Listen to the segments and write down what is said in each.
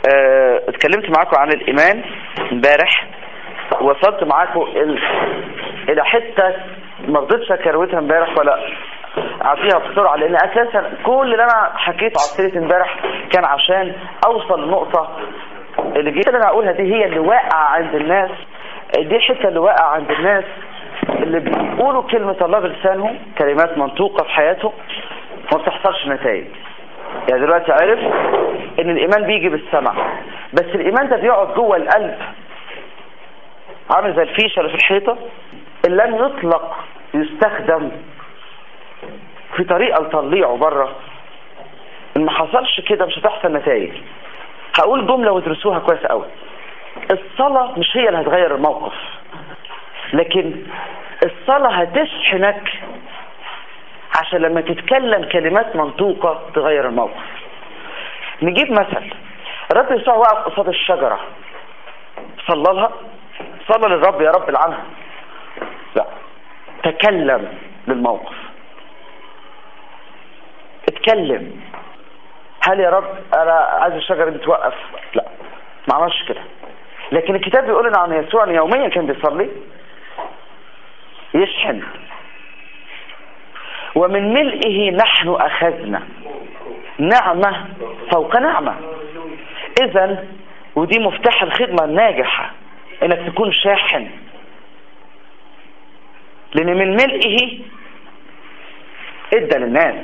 آه، اتكلمت معاكم عن الايمان امبارح وصلت معاكم ال... الى حته ما رضيتش اكروتها امبارح ولا اعطيها بسرعه لان اساسا كل اللي انا حكيته على سيره امبارح كان عشان اوصل لنقطه اللي جيت اللي انا هقولها دي هي اللي واقعه عند الناس دي الحته اللي واقعه عند الناس اللي بيقولوا كلمه الله بلسانهم كلمات منطوقه في حياتهم وما بتحصلش نتائج يعني دلوقتي عرف ان الايمان بيجي بالسمع بس الايمان ده بيقعد جوه القلب عامل زي الفيشه اللي في الحيطه اللي لم يطلق يستخدم في طريقه لتطليعه بره ان ما حصلش كده مش هتحصل نتائج هقول جمله وادرسوها كويس قوي الصلاه مش هي اللي هتغير الموقف لكن الصلاه هتشحنك عشان لما تتكلم كلمات منطوقة تغير الموقف نجيب مثل الرب يسوع وقف قصاد الشجرة صلى لها صلى للرب يا رب العنها لا تكلم للموقف اتكلم هل يا رب انا عايز الشجرة دي توقف لا ما عملش كده لكن الكتاب بيقول لنا عن يسوع ان يوميا كان بيصلي يشحن ومن ملئه نحن أخذنا نعمة فوق نعمة إذا ودي مفتاح الخدمة الناجحة إنك تكون شاحن لأن من ملئه إدى للناس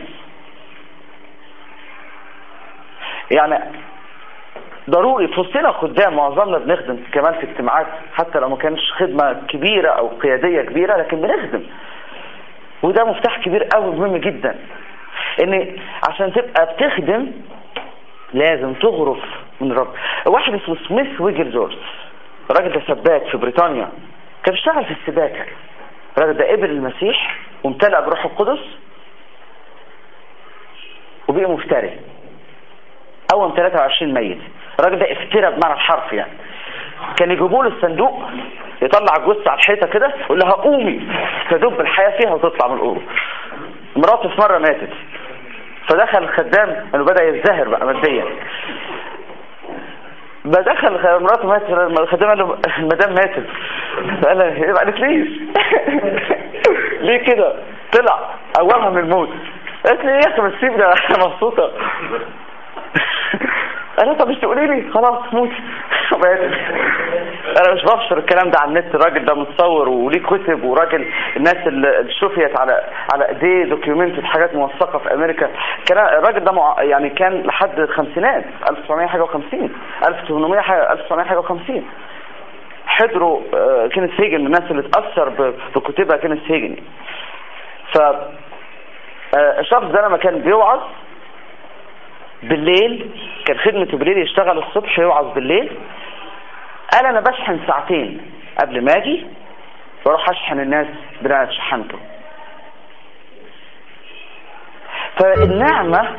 يعني ضروري في وسطنا خدام معظمنا بنخدم كمان في اجتماعات حتى لو ما كانش خدمة كبيرة أو قيادية كبيرة لكن بنخدم وده مفتاح كبير قوي مهم جدا ان عشان تبقى بتخدم لازم تغرف من رب واحد اسمه سميث ويجلزورث الراجل ده سباك في بريطانيا كان بيشتغل في السباكة الراجل ده قبل المسيح وامتلأ بروح القدس وبقي مفتري اول 23 ميت الراجل ده افترى بمعنى الحرف يعني كان يجيبوا له الصندوق يطلع الجثة على الحيطة كده يقول لها قومي تدب الحياة فيها وتطلع من الأوضة مراته في مرة ماتت فدخل الخدام انه بدأ يزدهر بقى ماديا بدخل مراته ماتت الخدام قال له المدام ماتت فقال لها ايه ما قالتليش ليه كده طلع قومها من الموت قالت لي ايه يا اخي بس سيبني انا مبسوطه انا طب مش تقولي لي خلاص موت انا مش بفشر الكلام ده على النت الراجل ده متصور وليه كتب وراجل الناس اللي شفيت على على ايديه دوكيومنتد حاجات موثقه في امريكا كان الراجل ده مع... يعني كان لحد الخمسينات 1900 حاجه و50 1800 حاجه 1900 حاجه و50 حضروا كينيث هيجن من الناس اللي اتاثر بكتبها كينيث هيجن ف الشخص ده لما كان بيوعظ بالليل كان خدمته بالليل يشتغل الصبح يوعظ بالليل قال انا بشحن ساعتين قبل ما اجي واروح اشحن الناس بناء شحنته فالنعمة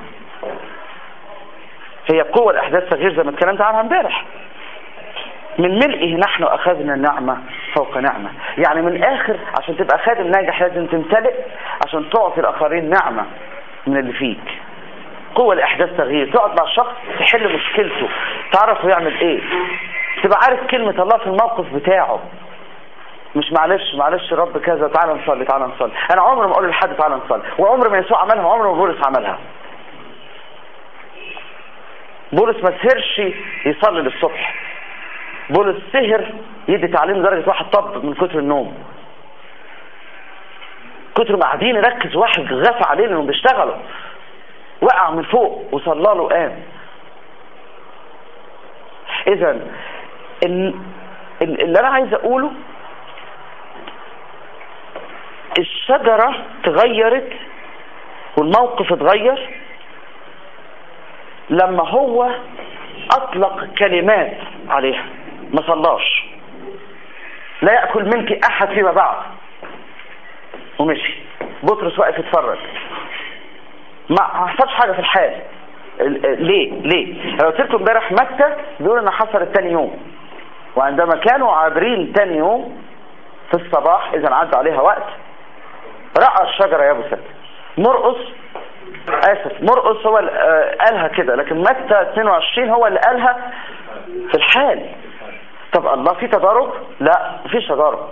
هي قوة الاحداث تغيير زي ما اتكلمت عنها امبارح من ملئه نحن اخذنا النعمة فوق نعمة يعني من الاخر عشان تبقى خادم ناجح لازم تمتلئ عشان تعطي الاخرين نعمة من اللي فيك قوة لإحداث تغيير تقعد مع الشخص تحل مشكلته تعرف هو يعمل ايه تبقى عارف كلمة الله في الموقف بتاعه مش معلش معلش رب كذا تعالى نصلي تعالى نصلي انا عمري ما اقول لحد تعالى نصلي وعمر ما يسوع عملها وعمر ما بولس عملها بولس ما سهرش يصلي للصبح بولس سهر يدي تعليم لدرجة واحد طب من كتر النوم كتر ما قاعدين يركز واحد غفى عليه انهم بيشتغلوا وقع من فوق وصلى له قام اذا اللي انا عايز اقوله الشجرة تغيرت والموقف اتغير لما هو اطلق كلمات عليها ما صلاش لا يأكل منك احد فيما بعد ومشي بطرس واقف يتفرج ما حصلش حاجة في الحال ليه ليه انا قلت لكم امبارح مكة بيقول ان حصلت تاني يوم وعندما كانوا عابرين تاني يوم في الصباح اذا عدى عليها وقت رأى الشجرة يا ابو سد مرقص اسف مرقص هو اللي آه، قالها كده لكن متى 22 هو اللي قالها في الحال طب الله في تضارب لا مفيش تضارب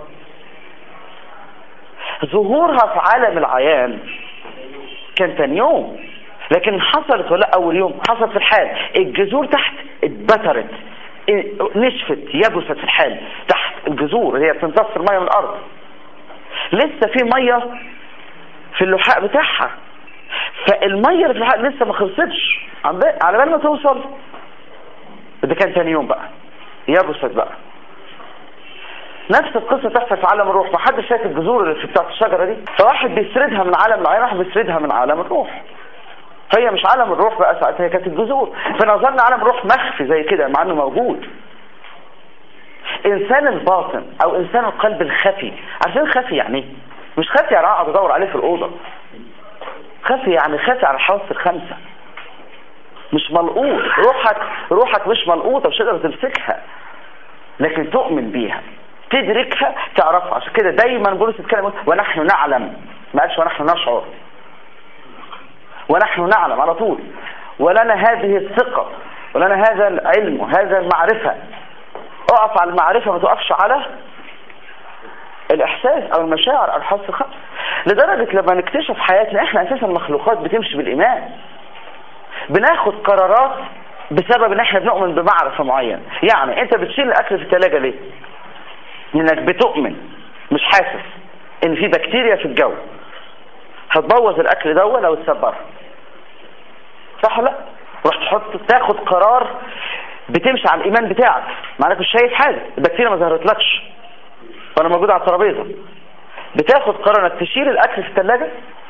ظهورها في عالم العيان كان تاني يوم لكن حصلت ولا اول يوم حصلت في الحال الجذور تحت اتبترت نشفت يبست في الحال تحت الجذور هي بتمتص الميه من الارض لسه في ميه في اللحاء بتاعها فالميه اللي في اللحاء لسه ما خلصتش على بال ما توصل ده كان تاني يوم بقى يبست بقى نفس القصة تحصل في عالم الروح ما حدش شايف الجذور اللي في بتاعت الشجرة دي فواحد بيسردها من عالم العين واحد بيسردها من عالم الروح هي مش عالم الروح بقى ساعتها هي كانت الجذور فنظرنا عالم الروح مخفي زي كده مع انه موجود انسان الباطن او انسان القلب الخفي عارفين خفي يعني ايه مش خفي يعني اقعد ادور عليه في الاوضه خفي يعني خفي على الحواس الخمسه مش ملقوط روحك روحك مش ملقوطه مش تقدر تمسكها لكن تؤمن بيها تدركها تعرفها عشان كده دايما بولس يتكلم ونحن نعلم ما قالش ونحن نشعر ونحن نعلم على طول ولنا هذه الثقة ولنا هذا العلم وهذا المعرفة اقف على المعرفة ما تقفش على الاحساس او المشاعر او الحس الخمس لدرجة لما نكتشف حياتنا احنا اساسا مخلوقات بتمشي بالايمان بناخد قرارات بسبب ان احنا بنؤمن بمعرفة معينة يعني انت بتشيل الاكل في الثلاجة ليه انك بتؤمن مش حاسس ان في بكتيريا في الجو هتبوظ الاكل ده لو اتسبر صح لا رح تحط تاخد قرار بتمشي على الايمان بتاعك مع انك مش شايف حاجه البكتيريا ما ظهرتلكش وانا موجود على الترابيزه بتاخد قرار انك تشيل الاكل في الثلاجه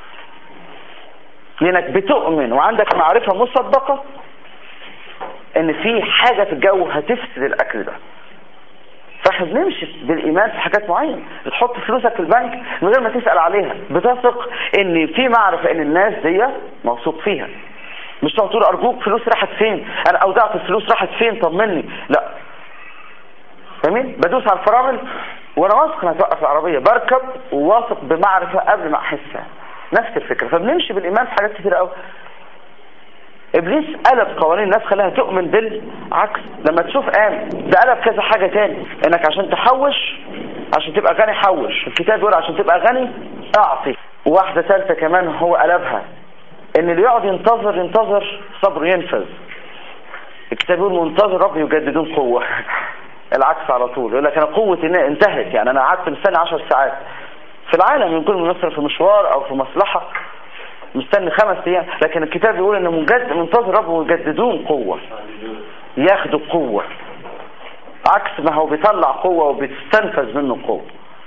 لانك بتؤمن وعندك معرفه مسبقه ان في حاجه في الجو هتفسد الاكل ده فاحنا بنمشي بالايمان في حاجات معينه بتحط فلوسك في البنك من غير ما تسال عليها بتثق ان في معرفه ان الناس دي موثوق فيها مش تقعد تقول ارجوك فلوس راحت فين انا اودعت الفلوس راحت فين طمني لا فاهمين بدوس على الفرامل وانا واثق انها توقف العربيه بركب وواثق بمعرفه قبل ما احسها نفس الفكره فبنمشي بالايمان في حاجات كتير قوي ابليس قلب قوانين الناس خلاها تؤمن بالعكس لما تشوف قام ده قلب كذا حاجة تاني انك عشان تحوش عشان تبقى غني حوش الكتاب بيقول عشان تبقى غني اعطي وواحدة ثالثة كمان هو قلبها ان اللي يقعد ينتظر ينتظر صبره ينفذ الكتاب يقول منتظر رب يجددون قوة العكس على طول يقول لك انا قوتي انتهت يعني انا قعدت مستني 10 ساعات في العالم يكون مثلا في مشوار او في مصلحة مستني خمس ايام لكن الكتاب يقول ان مجد منتظر ربه يجددون قوة ياخدوا قوة عكس ما هو بيطلع قوة وبتستنفذ منه قوة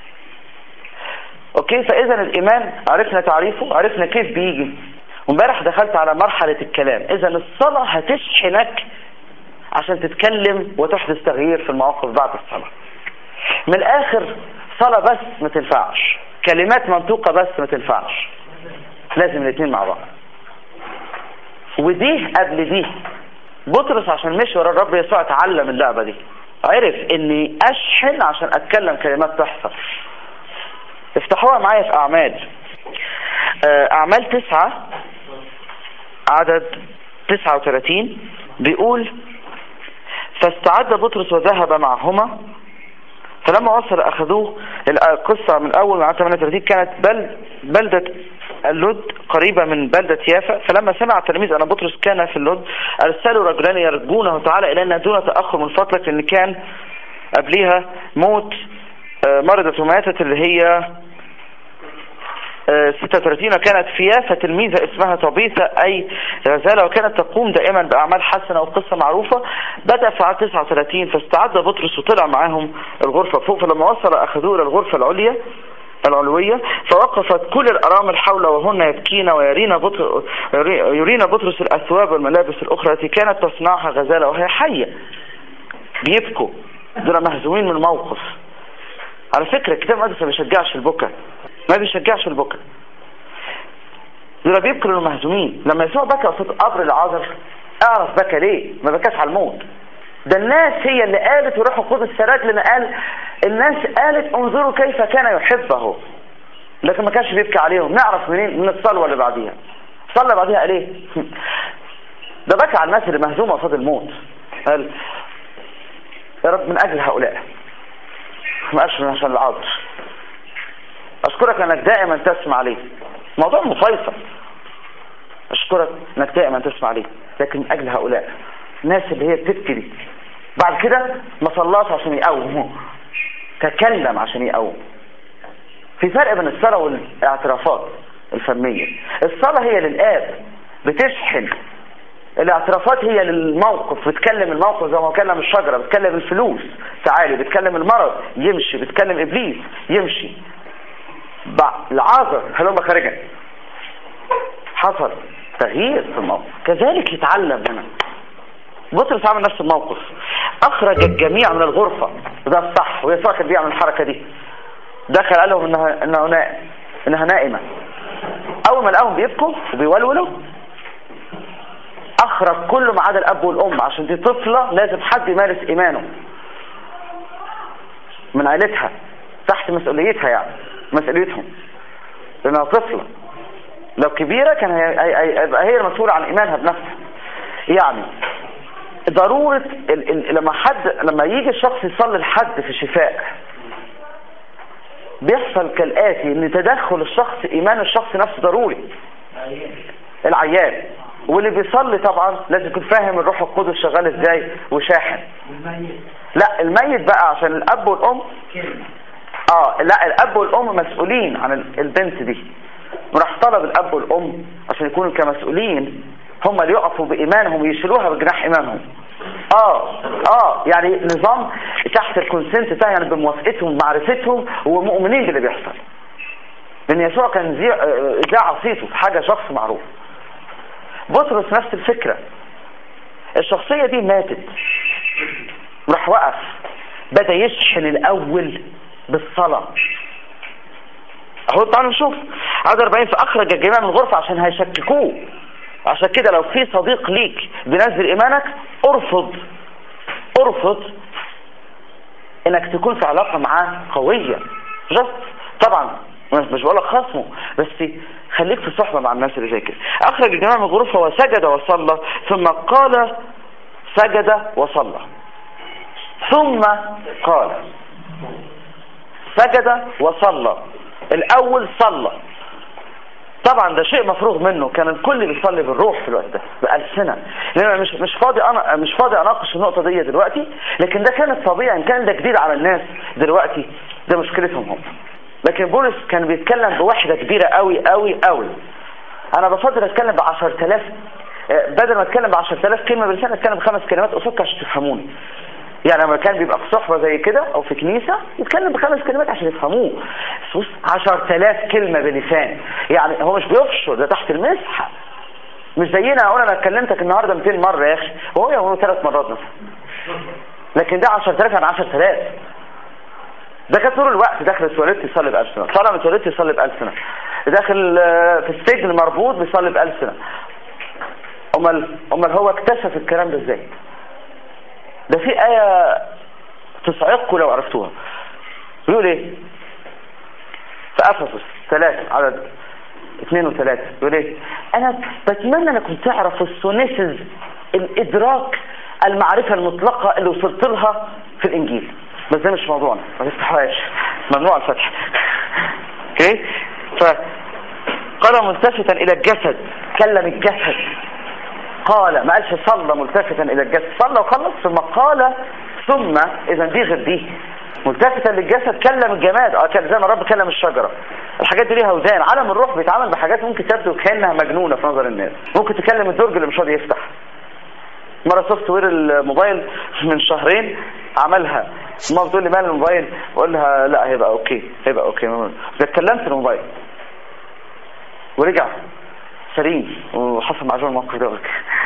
اوكي فاذا الايمان عرفنا تعريفه عرفنا كيف بيجي وامبارح دخلت على مرحلة الكلام اذا الصلاة هتشحنك عشان تتكلم وتحدث تغيير في المواقف بعد الصلاة من الاخر صلاة بس ما تنفعش كلمات منطوقة بس ما تنفعش لازم الاثنين مع بعض ودي قبل دي بطرس عشان مشي ورا الرب يسوع اتعلم اللعبة دي عرف اني اشحن عشان اتكلم كلمات تحصل افتحوها معايا في اعمال آه، اعمال تسعة عدد تسعة وثلاثين بيقول فاستعد بطرس وذهب معهما فلما وصل اخذوه القصة من اول من 38 كانت بل بلدة اللد قريبة من بلدة يافا فلما سمع التلاميذ أن بطرس كان في اللد أرسلوا رجلان يرجونه تعالى إلينا دون تأخر من فضلك لأن كان قبلها موت آه، مرضة وماتت اللي هي 36 آه، كانت في يافا تلميذة اسمها طبيثة أي غزالة وكانت تقوم دائما بأعمال حسنة وقصة معروفة بدأ في عام 39 فاستعد بطرس وطلع معاهم الغرفة فوق فلما وصل أخذوه إلى الغرفة العليا العلوية فوقفت كل الأرامل حوله وهن يبكين ويرينا بطرس, يرينا بطرس الأثواب والملابس الأخرى التي كانت تصنعها غزالة وهي حية بيبكوا دول مهزومين من الموقف على فكرة الكتاب المقدس ما بيشجعش البكا ما بيشجعش البكا دول بيبكوا لانهم مهزومين لما يسوع بكى قصاد قبر العذر اعرف بكى ليه ما بكاش على الموت ده الناس هي اللي قالت وروح القدس سرق لنا قال الناس قالت انظروا كيف كان يحبه لكن ما كانش بيبكي عليهم نعرف منين من الصلوة اللي بعديها صلى بعدها قال ايه ده بكى على الناس اللي مهزومه قصاد الموت قال يا رب من اجل هؤلاء ما قالش عشان العذر اشكرك انك دائما تسمع لي موضوع مفيصل اشكرك انك دائما تسمع لي لكن من اجل هؤلاء الناس اللي هي بتبكي دي بعد كده ما صلاش عشان يقوم تكلم عشان يقوم في فرق بين الصلاة والاعترافات الفمية الصلاة هي للآب بتشحن الاعترافات هي للموقف بتكلم الموقف زي ما كلم الشجرة بتكلم الفلوس تعالي بتكلم المرض يمشي بتكلم إبليس يمشي العازر هلوم خارجا حصل تغيير في الموقف كذلك يتعلم هنا بطرس عمل نفس الموقف اخرج الجميع من الغرفة وده الصح ويسوع كان بيعمل الحركة دي دخل قال لهم انها انها نائم انها نائمة اول ما لقاهم بيبكوا وبيولولوا اخرج كله ما عدا الاب والام عشان دي طفلة لازم حد يمارس ايمانه من عيلتها تحت مسؤوليتها يعني مسؤوليتهم لانها طفلة لو كبيرة كان هيبقى هي المسؤولة عن ايمانها بنفسها يعني ضرورة ال ال لما حد لما يجي الشخص يصلي لحد في شفاء بيحصل كالآتي ان تدخل الشخص ايمان الشخص نفسه ضروري العيان واللي بيصلي طبعا لازم يكون فاهم الروح القدس شغال ازاي وشاحن لا الميت بقى عشان الاب والام اه لا الاب والام مسؤولين عن البنت دي وراح طلب الاب والام عشان يكونوا كمسؤولين هم اللي يقفوا بإيمانهم ويشيلوها بجناح إيمانهم اه اه يعني نظام تحت الكونسنت بتاعي يعني بموافقتهم معرفتهم ومؤمنين باللي بيحصل لان يسوع كان ذاع صيته في حاجة شخص معروف بطرس نفس الفكرة الشخصية دي ماتت راح وقف بدأ يشحن الأول بالصلاة اهو تعالوا نشوف عدد 40 فأخرج الجميع من الغرفة عشان هيشككوه عشان كده لو في صديق ليك بينزل ايمانك ارفض ارفض انك تكون في علاقة معاه قوية جست طبعا مش بقول لك خصمه بس خليك في صحبة مع الناس اللي زي كده اخرج الجماعة من الغرفة وسجد وصلى ثم قال سجد وصلى ثم قال سجد وصلى الاول صلى طبعا ده شيء مفروغ منه كان الكل بيصلي بالروح في الوقت ده بألسنة لان مش مش فاضي انا مش فاضي اناقش النقطه دي دلوقتي لكن ده كانت طبيعي ان كان ده جديد على الناس دلوقتي ده مشكلتهم هم لكن بولس كان بيتكلم بوحده كبيره قوي قوي قوي انا بفضل اتكلم ب 10000 بدل ما اتكلم ب 10000 كلمه بلسان اتكلم بخمس كلمات قصادك عشان تفهموني يعني لما كان بيبقى في صحبة زي كده او في كنيسة يتكلم بخمس كلمات عشان يفهموه بص عشر تلاف كلمة بلسان يعني هو مش بيفشل ده تحت المسحة مش زينا اقول انا اتكلمتك النهاردة 200 مرة يا اخي وهو يقولوا ثلاث مرات مثلا لكن ده 10000 عن 10000 ده كان طول الوقت داخل التواليت يصلي بألسنة طالع من التواليت يصلي بألسنة داخل في السجن مربوط بيصلي بألسنة امال امال هو اكتشف الكلام ده ازاي ده في آية تصعقكم لو عرفتوها بيقول ايه في أفسس ثلاثة عدد اثنين وثلاثة بيقول ايه انا بتمنى انكم تعرفوا السونيسز الادراك المعرفة المطلقة اللي وصلت لها في الانجيل بس ده مش موضوعنا ما تفتحوهاش ممنوع الفتح اوكي فقال ملتفتا الى الجسد كلم الجسد قال ما قالش صلى ملتفتا الى الجسد صلى وخلص ثم قال ثم اذا دي غير دي ملتفتا للجسد كلم الجماد اه كان زي ما الرب كلم الشجره الحاجات دي ليها وزان عالم الروح بيتعامل بحاجات ممكن تبدو كانها مجنونه في نظر الناس ممكن تكلم الدرج اللي مش راضي يفتح مره سوفت وير الموبايل من شهرين عملها ما بتقول لي مال الموبايل بقول لها لا هيبقى اوكي هيبقى اوكي اتكلمت في الموبايل ورجع سليم وحصل معجون الموقف ده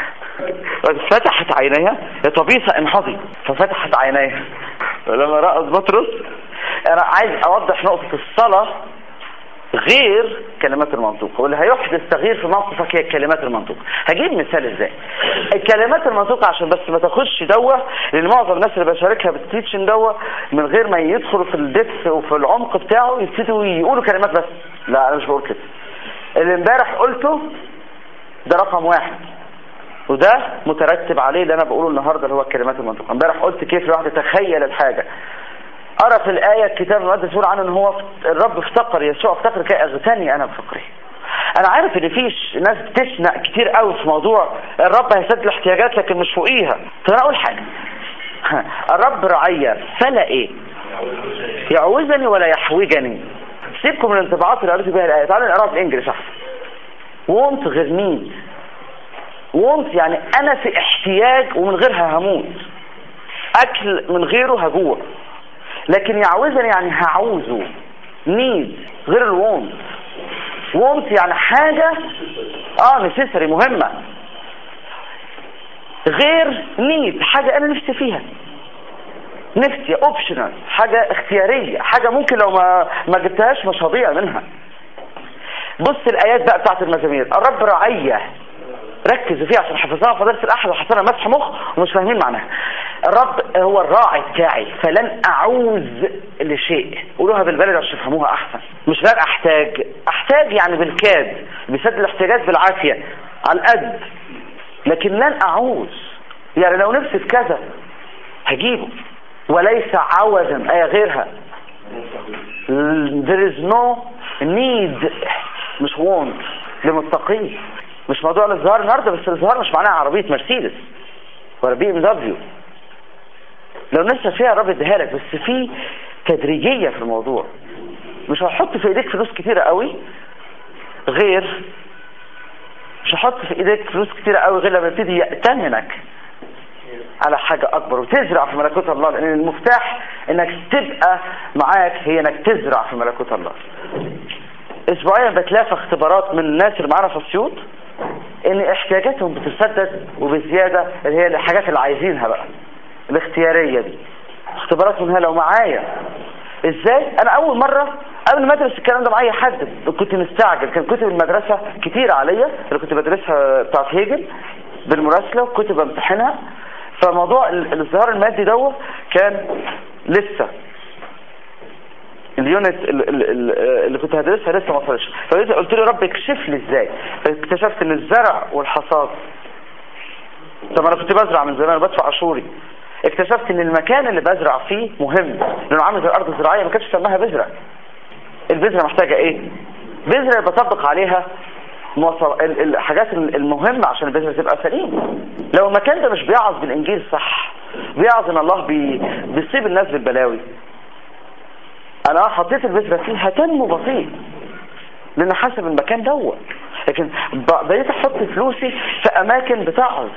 فتحت عينيها يا طبيسة انحضي ففتحت عينيها لما رأت بطرس انا عايز اوضح نقطة الصلاة غير كلمات المنطوق واللي هيحدث تغيير في موقفك هي كلمات المنطوق هجيب مثال ازاي الكلمات المنطوق عشان بس ما تاخدش دوه لان معظم الناس اللي بشاركها بالتيتشن دوه من غير ما يدخلوا في الدبس وفي العمق بتاعه يبتدوا يقولوا كلمات بس لا انا مش بقول كده اللي امبارح قلته ده رقم واحد وده مترتب عليه اللي انا بقوله النهارده اللي هو الكلمات المنطقه امبارح قلت كيف الواحد يتخيل الحاجه ارى في الايه الكتاب المقدس يقول عنه ان هو الرب افتقر يسوع افتقر كي اغتني انا بفقري انا عارف ان في ناس بتشنق كتير قوي في موضوع الرب هيسد الاحتياجات لكن مش فوقيها فانا اقول حاجه الرب رعية فلا ايه يعوزني ولا يحوجني سيبكم من الانطباعات اللي قريت بيها الايه تعالوا نقراها بالانجلش احسن وونت غير نيد وونت يعني انا في احتياج ومن غيرها هموت اكل من غيره هجوع لكن يعوزني يعني هعوزه نيد غير الوونت وونت يعني حاجة اه نسيسري مهمة غير نيد حاجة انا نفسي فيها نفسي اوبشنال حاجة اختيارية حاجة ممكن لو ما ما جبتهاش مش هضيع منها بص الايات بقى بتاعت المزامير الرب رعية ركزوا فيها عشان حفظناها فضلت الاحد وحسنا مسح مخ ومش فاهمين معناها الرب هو الراعي بتاعي فلن اعوز لشيء قولوها بالبلد عشان تفهموها احسن مش لن احتاج احتاج يعني بالكاد بيسد الاحتياجات بالعافية على القد لكن لن اعوز يعني لو نفسي في كذا هجيبه وليس عوزا اي غيرها there is no need مش want لمتقين مش موضوع الازهار النهارده بس الازهار مش معناها عربيه مرسيدس ولا بي ام دبليو لو نفسك فيها الرب اديها لك بس في تدريجيه في الموضوع مش هحط في ايديك فلوس كتيره قوي غير مش هحط في ايديك فلوس كتيره قوي غير لما يبتدي يأتمنك على حاجة أكبر وتزرع في ملكوت الله لأن المفتاح إنك تبقى معاك هي إنك تزرع في ملكوت الله أسبوعيا بتلاقي اختبارات من الناس اللي معانا في السيوط إن احتياجاتهم بتسدد وبزيادة اللي هي الحاجات اللي عايزينها بقى الاختيارية دي اختبارات منها لو معايا ازاي انا اول مرة قبل ما ادرس الكلام ده مع اي حد كنت مستعجل كان كتب المدرسة كتير عليا اللي كنت بدرسها بتاعت هيجل بالمراسلة وكنت بامتحنها فموضوع الازدهار المادي دوت كان لسه اليونت اللي كنت هدرسها لسه ما وصلش فقلت له رب اكشف لي ازاي فاكتشفت ان الزرع والحصاد طب انا كنت بزرع من زمان بدفع عشوري اكتشفت ان المكان اللي بزرع فيه مهم لانه عامل زي الارض الزراعيه ما كانش سماها بذره البذره محتاجه ايه بذره بطبق عليها موصل الحاجات المهمة عشان البذرة تبقى سليمة لو المكان ده مش بيعظ بالانجيل صح بيعظ ان الله بي... بيصيب الناس بالبلاوي انا حطيت البذرة فيه هتنمو بطيء لان حسب المكان دوت لكن بقيت احط فلوسي في اماكن بتعظ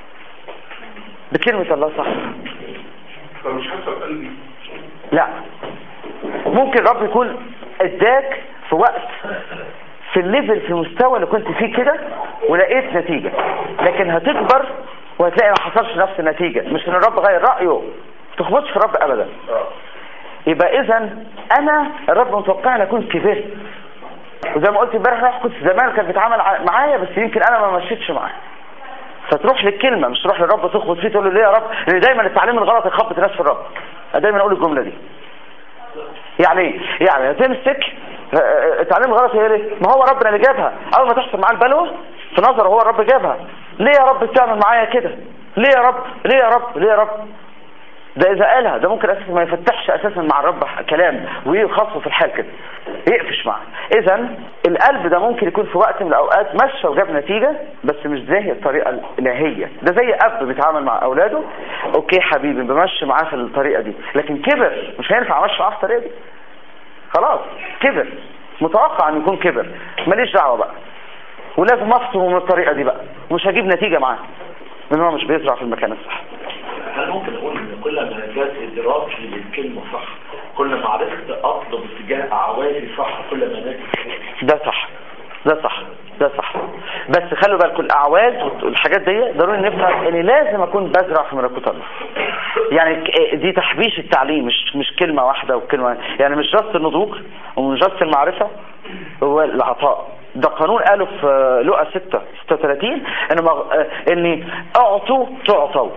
بكلمة الله صح فمش حسب قلبي لا ممكن رب يكون اداك في وقت في الليفل في المستوى اللي كنت فيه كده ولقيت نتيجة لكن هتكبر وهتلاقي ما حصلش نفس النتيجة مش ان الرب غير رأيه ما تخبطش في الرب ابدا يبقى اذا انا الرب متوقع ان اكون كبرت وزي ما قلت امبارح كنت زمان كان بيتعامل معايا بس يمكن انا ما مشيتش معاه فتروح للكلمة مش تروح للرب تخبط فيه تقول له ليه يا رب لان دايما التعليم الغلط يخبط الناس في الرب دايما اقول الجملة دي يعني ايه يعني تمسك التعليم الغلط هي ليه ما هو ربنا اللي جابها اول ما تحصل معاه البلوى في نظره هو الرب جابها ليه يا رب بتعمل معايا كده ليه يا رب ليه يا رب ليه يا رب ده اذا قالها ده ممكن اساسا ما يفتحش اساسا مع الرب كلام ويخصه في الحال كده يقفش معاه اذا القلب ده ممكن يكون في وقت من الاوقات مشى وجاب نتيجة بس مش زي الطريقة الالهية ده زي اب بيتعامل مع اولاده اوكي حبيبي بمشي معاه في الطريقة دي لكن كبر مش هينفع امشي معاه في الطريقة دي خلاص كبر متوقع ان يكون كبر ماليش دعوة بقى ولازم افصله من الطريقة دي بقى مش هجيب نتيجة معاه لان هو مش بيزرع في المكان الصح هل ممكن اقول ان كل ما جات ادراكي للكلمه صح كل ما عرفت اطلب اتجاه اعوازي صح كل ما نجد ده صح ده صح ده صح بس خلوا بالكم الاعواز والحاجات دي ضروري نفهم ان لازم اكون بزرع في ملكوت الله يعني دي تحبيش التعليم مش مش كلمه واحده وكلمه يعني مش جست النضوج ومش جست المعرفه هو العطاء ده قانون قاله في لقا 6 36 ان ان اعطوا تعطوا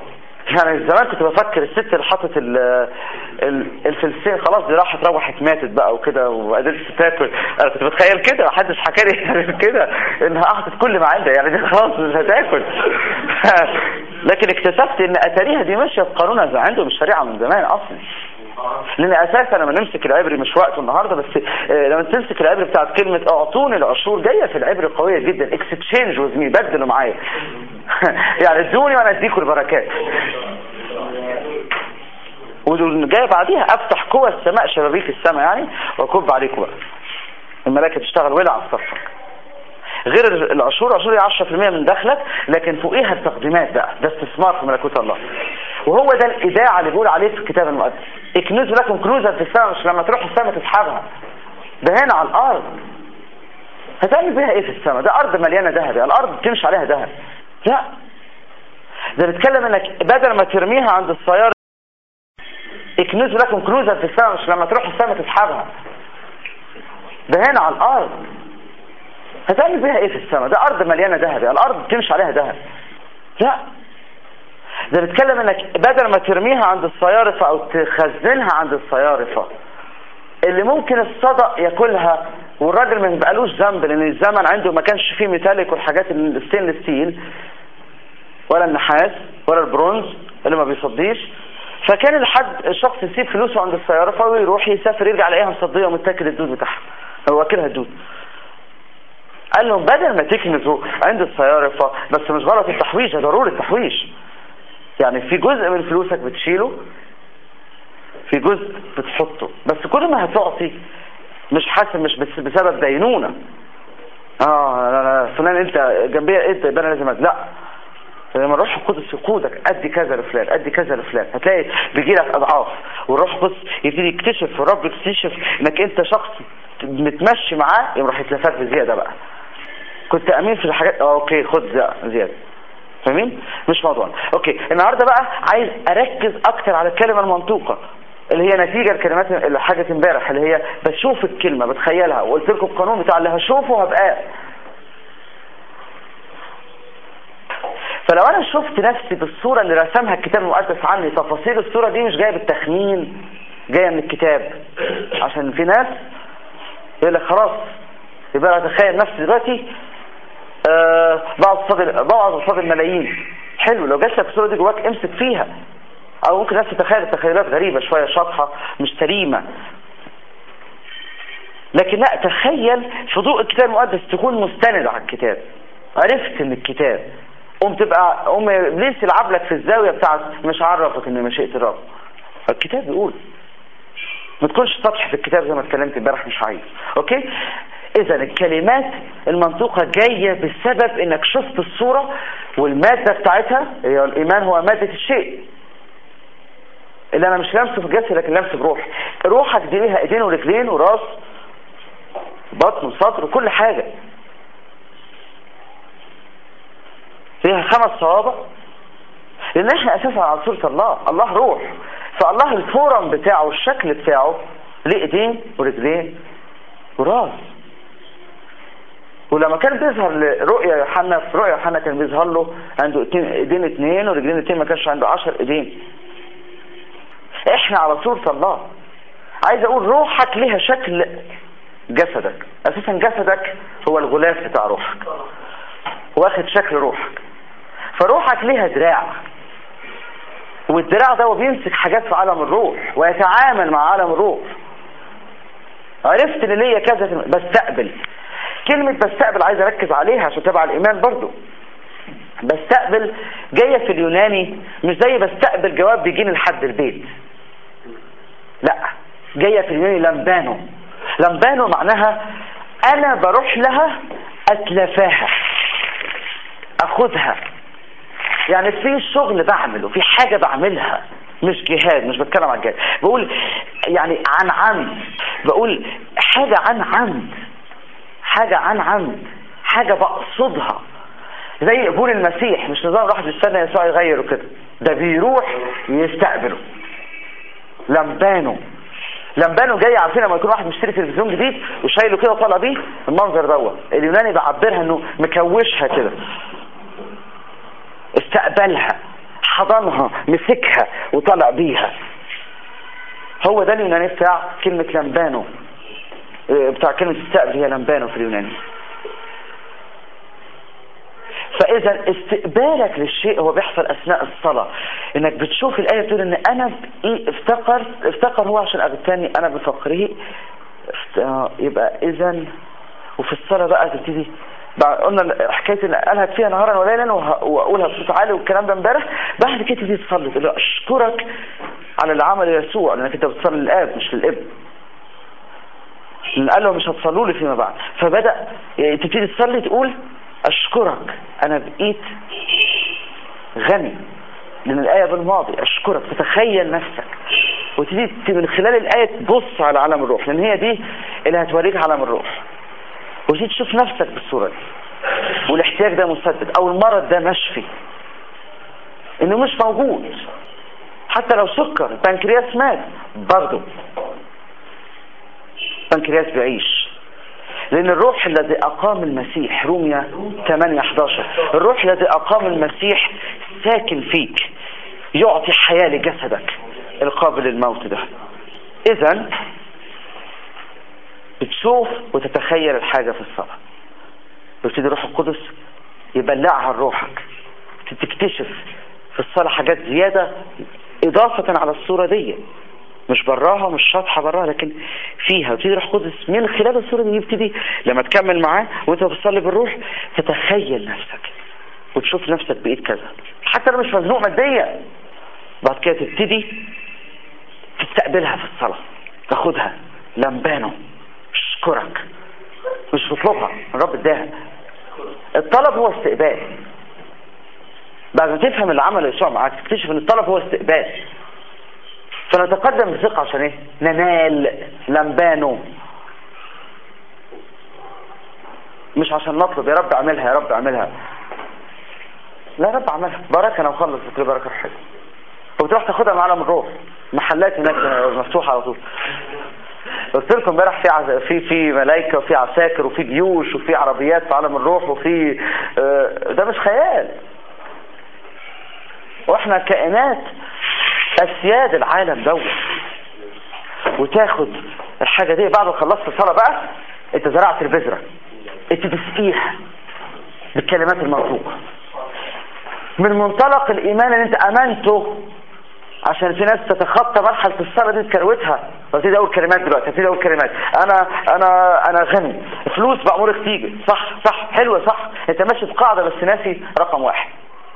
يعني زمان كنت بفكر الست اللي حطت ال- ال- الفلسين خلاص دي راحت روحت ماتت بقى وكده وقدرت تاكل انا كنت بتخيل كده محدش حكى لي يعني كده انها حطت كل ما عندها يعني دي خلاص مش هتاكل لكن اكتشفت ان اتاريها دي ماشيه بقانونها زي عندهم الشريعه من زمان اصلا لان اساسا لما نمسك العبري مش وقته النهارده بس آه، لما تمسك العبري بتاعت كلمه اعطوني العشور جايه في العبري قويه جدا اكستشينج وذ مي بدلوا معايا يعني ادوني وانا اديكم البركات ودول جايه بعديها افتح قوى السماء شبابيك السماء يعني واكب عليكم بقى الملائكه تشتغل ولع في صفك غير العشور العشور هي 10% من دخلك لكن فوقيها التقديمات بقى ده استثمار في ملكوت الله وهو ده الايداع اللي بيقول عليه في الكتاب المقدس اكنزوا لكم كنوزا في السماء مش لما تروح السماء تسحبها ده هنا على الارض هتعمل بيها ايه في السماء ده ارض مليانه ذهب يعني الارض تمشي عليها ذهب لا ده بيتكلم انك بدل ما ترميها عند السيارة اكنزوا لكم كنوزا في السماء مش لما تروح السماء تسحبها ده هنا على الارض هتعمل بيها ايه في السماء ده ارض مليانه ذهب يعني الارض تمشي عليها ذهب لا ده بيتكلم انك بدل ما ترميها عند الصيارفة او تخزنها عند الصيارفة اللي ممكن الصدق ياكلها والراجل ما يبقالوش ذنب لان الزمن عنده ما كانش فيه ميتاليك والحاجات الستينلس ستيل ولا النحاس ولا البرونز اللي ما بيصديش فكان الحد الشخص يسيب فلوسه عند الصيارفة ويروح يسافر يرجع يلاقيها مصدية ومتاكل الدود بتاعها هو واكلها الدود قال لهم بدل ما تكنزوا عند الصيارفة بس مش غلط التحويش ده ضروري التحويش يعني في جزء من فلوسك بتشيله في جزء بتحطه بس كل ما هتعطي مش حاسب مش بس بسبب دينونة اه لا لا فلان انت جنبية انت يبقى انا لازم أد- لا لما الروح القدس يقودك ادي كذا لفلان ادي كذا لفلان هتلاقي بيجي لك اضعاف والروح القدس يبتدي يكتشف والرب يكتشف انك انت شخص متمشي معاه يقوم راح يتلفت بزياده بقى كنت امين في الحاجات اه اوكي خد زي- زياده فاهمين مش موضوع اوكي النهارده بقى عايز اركز اكتر على الكلمه المنطوقه اللي هي نتيجه لكلمات اللي حاجه امبارح اللي هي بشوف الكلمه بتخيلها وقلت لكم القانون بتاع اللي هشوفه هبقى فلو انا شفت نفسي بالصوره اللي رسمها الكتاب المقدس عني تفاصيل الصوره دي مش جايه بالتخمين جايه من الكتاب عشان في ناس يقول لك خلاص يبقى انا اتخيل نفسي دلوقتي آه بقعد قصاد بقعد قصاد الملايين حلو لو جات لك الصوره دي جواك امسك فيها او ممكن ناس تتخيل تخيلات غريبه شويه شاطحه مش سليمه لكن لا تخيل في ضوء الكتاب المقدس تكون مستند على الكتاب عرفت ان الكتاب قوم تبقى قوم ابليس يلعب لك في الزاويه بتاعت مش عرفك ان مشيئه الرب الكتاب بيقول ما تكونش سطح في الكتاب زي ما اتكلمت امبارح مش عايز اوكي اذا الكلمات المنطوقة جاية بسبب انك شفت الصورة والمادة بتاعتها هي الايمان هو مادة الشيء اللي انا مش لامسه في جسدي لكن لامسه بروحي روحك دي ليها ايدين ورجلين وراس بطن وصدر وكل حاجة فيها خمس صوابع لان احنا اساسا على صورة الله الله روح فالله الفورم بتاعه والشكل بتاعه ليه ايدين ورجلين وراس ولما كان بيظهر لرؤيا يوحنا في رؤيا يوحنا كان بيظهر له عنده اتنين ايدين اتنين ورجلين اتنين ما كانش عنده عشر ايدين احنا على صورة الله عايز اقول روحك ليها شكل جسدك اساسا جسدك هو الغلاف بتاع روحك واخد شكل روحك فروحك ليها دراع والدراع ده هو بيمسك حاجات في عالم الروح ويتعامل مع عالم الروح عرفت ان ليا كذا في الم- بستقبل كلمة بستقبل عايز اركز عليها عشان تبع الايمان برضو بستقبل جاية في اليوناني مش زي بستقبل جواب بيجيني لحد البيت لا جاية في اليوناني لمبانو لمبانو معناها انا بروح لها اتلفاها اخدها يعني في شغل بعمله في حاجة بعملها مش جهاد مش بتكلم عن جهاد بقول يعني عن عمد بقول حاجة عن عمد حاجة عن عمد حاجة بقصدها زي قبول المسيح مش نظام واحد يستنى يسوع يغيره كده ده بيروح يستقبله لمبانو لمبانو جاي عارفين لما يكون واحد مشتري تلفزيون جديد وشايله كده وطالع بيه المنظر دوت اليوناني بيعبرها انه مكوشها كده استقبلها حضنها مسكها وطلع بيها هو ده اليوناني بتاع كلمة لمبانو آه، بتاع كلمة استقبل هي لمبانو في اليوناني فاذا استقبالك للشيء هو بيحصل اثناء الصلاة انك بتشوف الاية بتقول ان انا بإيه افتقر افتقر هو عشان اغتني انا بفقره افت- آه، يبقى اذا وفي الصلاة بقى تبتدي بعد قلنا حكاية ان قالها فيها نهارا وليلا وه- واقولها بصوت عالي والكلام ده امبارح بعد كده تبتدي تصلي تقول له اشكرك على اللي عمله يسوع لانك انت بتصلي للاب مش للابن لأن قال له مش هتصلوا لي فيما بعد فبدأ تبتدي تصلي تقول أشكرك أنا بقيت غني لأن الآية بالماضي أشكرك تتخيل نفسك وتبتدي من خلال الآية تبص على عالم الروح لأن هي دي اللي هتوريك عالم الروح وتبتدي تشوف نفسك بالصورة دي والاحتياج ده مسدد أو المرض ده مشفي إنه مش موجود حتى لو سكر البنكرياس مات برضه البنكرياس بيعيش لأن الروح الذي أقام المسيح روميا 8 11 الروح الذي أقام المسيح ساكن فيك يعطي حياة لجسدك القابل للموت ده إذا بتشوف وتتخيل الحاجة في الصلاة بيبتدي الروح القدس يبلعها لروحك تكتشف في الصلاة حاجات زيادة إضافة على الصورة دي مش براها مش شاطحة براها لكن فيها وتبتدي روح قدس من خلال الصورة دي يبتدي لما تكمل معاه وانت بتصلي بالروح تتخيل نفسك وتشوف نفسك بإيد كذا حتى لو مش مزنوق ماديا بعد كده تبتدي تستقبلها في الصلاة تاخدها لمبانه اشكرك مش تطلبها الرب اداها الطلب هو استقبال بعد ما تفهم اللي عمله يسوع معاك تكتشف ان الطلب هو استقبال فنتقدم بثقة عشان ايه ننال لمبانو مش عشان نطلب يا رب اعملها يا رب اعملها لا يا رب اعملها بركة انا وخلص بكل بركة حلوة وبتروح تاخدها من عالم الروح محلات هناك مفتوحة على طول قلت لكم امبارح في عز... في في ملائكه وفي عساكر وفي جيوش وفي عربيات في عالم الروح وفي آه، ده مش خيال واحنا كائنات اسياد العالم دوت وتاخد الحاجه دي بعد ما خلصت الصلاه بقى انت زرعت البذره انت تسقيها بالكلمات المنطوقه من منطلق الايمان اللي انت امنته عشان في ناس تتخطى مرحله الصلاه دي تكروتها ببتدي اقول كلمات دلوقتي هبتدي اقول كلمات انا انا انا غني فلوس بامورك تيجي صح صح حلوه صح انت ماشي في قاعده بس ناسي رقم واحد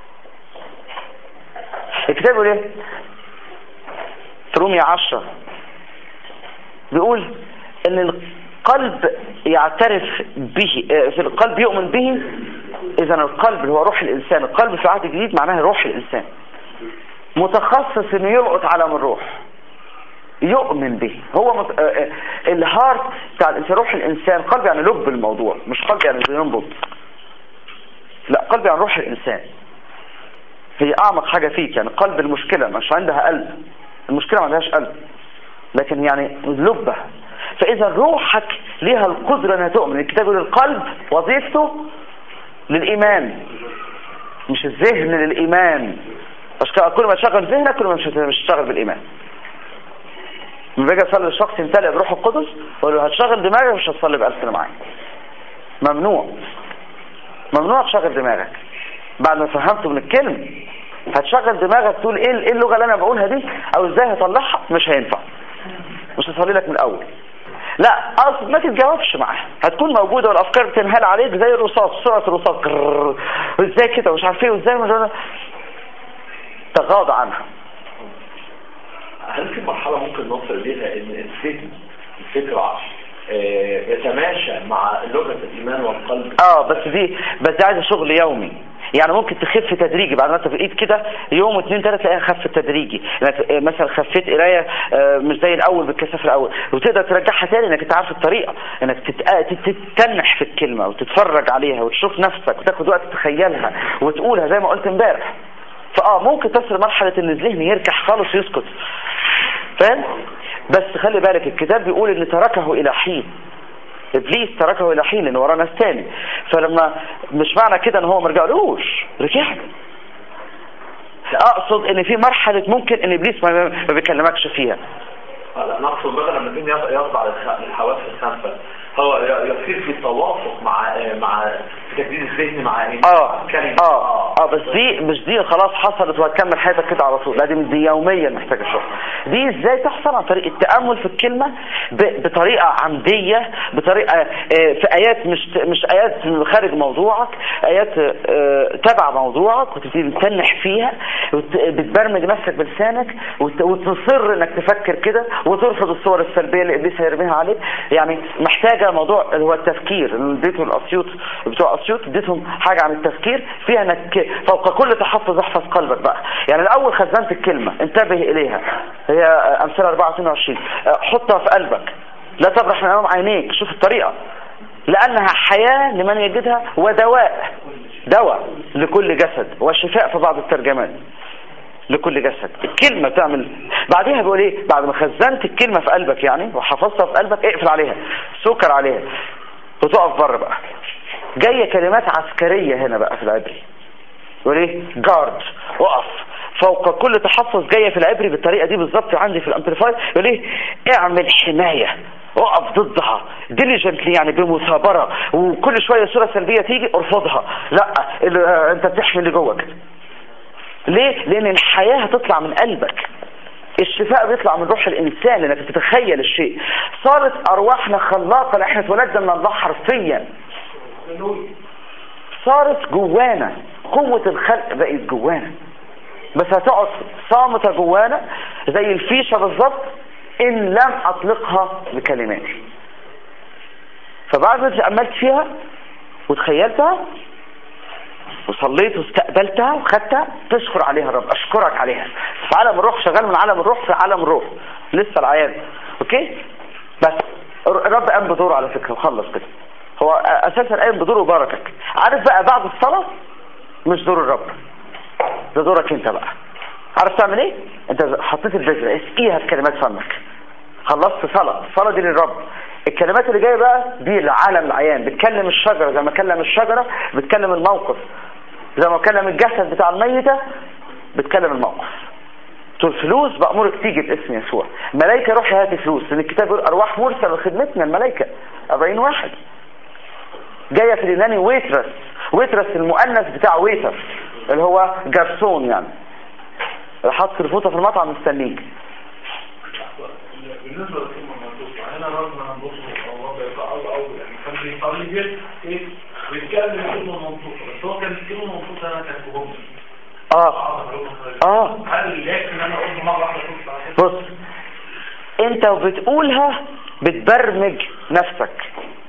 الكتاب بيقول ايه في رومية عشرة بيقول ان القلب يعترف به آه، في القلب يؤمن به اذا القلب اللي هو روح الانسان القلب في العهد الجديد معناها روح الانسان متخصص انه يلقط عالم الروح يؤمن به هو مت... آه، آه، الهارت بتاع الانسان روح الانسان قلب يعني لب الموضوع مش قلب يعني بينبض لا قلب يعني روح الانسان هي اعمق حاجة فيك يعني قلب المشكلة مش عندها قلب المشكلة ما عندهاش قلب لكن يعني لبها فاذا روحك ليها القدرة انها تؤمن الكتاب يقول القلب وظيفته للايمان مش الذهن للايمان عشان كده كل ما تشغل ذهنك كل ما مش مش هتشتغل بالايمان لما باجي اصلي الشخص يمتلئ بروح القدس اقول له هتشغل دماغك مش هتصلي بألسنة معايا ممنوع ممنوع تشغل دماغك بعد ما فهمته من الكلمة هتشغل دماغك تقول ايه ايه اللغة اللي انا بقولها دي او ازاي هطلعها مش هينفع مش هصلي لك من الاول لا اصل ما تتجاوبش معاها هتكون موجودة والافكار بتنهال عليك زي الرصاص سرعة الرصاص جررر. وازاي كده ومش عارف ايه وازاي مش تغاضى عنها هل في مرحلة ممكن نوصل إليها إن الفكر الفكر آه، يتماشى مع لغة الإيمان والقلب اه بس دي بس دي عايزه شغل يومي يعني ممكن تخف تدريجي بعد ما انت بقيت كده يوم واثنين ثلاثه تلاقيها خفت تدريجي يعني مثلا خفيت قرايه آه، مش زي الاول بالكثافه الاول وتقدر ترجعها تاني انك انت عارف الطريقه انك تتق- تت- تتنح في الكلمه وتتفرج عليها وتشوف نفسك وتاخد وقت تتخيلها وتقولها زي ما قلت امبارح فاه ممكن تصل مرحله ان الذهن يركح خالص ويسكت فاهم بس خلي بالك الكتاب بيقول ان تركه الى حين ابليس تركه الى حين لان وراه ناس تاني فلما مش معنى كده ان هو ما رجعلوش رجع له. اقصد ان في مرحله ممكن ان ابليس ما ما بيكلمكش فيها لا نقصد بقى لما الدين يخضع للخ- للحواس الخمسة هو ي- يصير في توافق مع مع في تجديد الذهن مع إيه؟ اه كلمة اه اه بس دي مش دي خلاص حصلت وهتكمل حياتك كده على طول لا دي دي يوميا محتاجه شغل دي ازاي تحصل عن طريق التامل في الكلمه ب- بطريقه عمديه بطريقه آه، في ايات مش مش ايات خارج موضوعك ايات آه، تبع موضوعك وتبتدي تنح فيها وت- بتبرمج نفسك بلسانك وت- وتصر انك تفكر كده وترفض الصور السلبيه اللي ابليس هيرميها عليك يعني محتاجه موضوع اللي هو التفكير اللي اديته الاسيوط بتوع اسيوط اديتهم حاجه عن التفكير فيها انك فوق كل تحفظ احفظ قلبك بقى يعني الاول خزنت الكلمه انتبه اليها هي امثله 24 حطها في قلبك لا تبرح من امام عينيك شوف الطريقه لانها حياه لمن يجدها ودواء دواء لكل جسد وشفاء في بعض الترجمات لكل جسد الكلمة تعمل بعديها بيقول ايه بعد ما خزنت الكلمة في قلبك يعني وحفظتها في قلبك اقفل عليها سكر عليها وتقف بره بقى جاية كلمات عسكرية هنا بقى في العبري يقول ايه جارد وقف فوق كل تحفظ جاية في العبري بالطريقة دي بالظبط عندي في الامبليفاير يقول ايه اعمل حماية اقف ضدها ديليجنتلي يعني بمثابرة وكل شوية صورة سلبية تيجي ارفضها لا ال- انت بتحمي اللي جواك ليه؟ لأن الحياة هتطلع من قلبك الشفاء بيطلع من روح الإنسان لأنك تتخيل الشيء صارت أرواحنا خلاقة لأن احنا اتولدنا من الله حرفيا صارت جوانا قوة الخلق بقت جوانا بس هتقعد صامتة جوانا زي الفيشة بالظبط إن لم أطلقها بكلماتي فبعد ما تأملت فيها وتخيلتها وصليت واستقبلتها وخدتها تشكر عليها الرب اشكرك عليها في عالم الروح شغال من عالم الروح في عالم الروح لسه العيان اوكي بس الرب قام بدوره على فكره وخلص كده هو اساسا قايم بدوره وباركك عارف بقى بعد الصلاه مش دور الرب ده دورك انت بقى عارف تعمل ايه انت حطيت البذره اسقيها بكلمات فمك خلصت صلاه الصلاه دي للرب الكلمات اللي جايه بقى دي لعالم العيان بتكلم الشجره زي ما كلم الشجره بتكلم الموقف زي ما كلم الجسد بتاع الميتة بتكلم الموقف تقول فلوس بأمرك تيجي باسم يسوع ملائكة روح هاتي فلوس لأن الكتاب يقول أرواح مرسل لخدمتنا الملائكة 40 واحد جاية في اليوناني ويترس ويترس المؤنث بتاع ويتر اللي هو جرسون يعني حاطط الفوطة في المطعم مستنيك بالنسبه للكلمه المنطوقه هنا ربنا هنبص الله بيقع او او يعني كان بيصلي بيت ايه بيتكلم الكلمه المنطوقه بس هو كان الكلمه المنطوقه انا كانت بجمله اه اه هل يكفي ان انا اقول مره واحده كنت على بص انت وبتقولها بتبرمج نفسك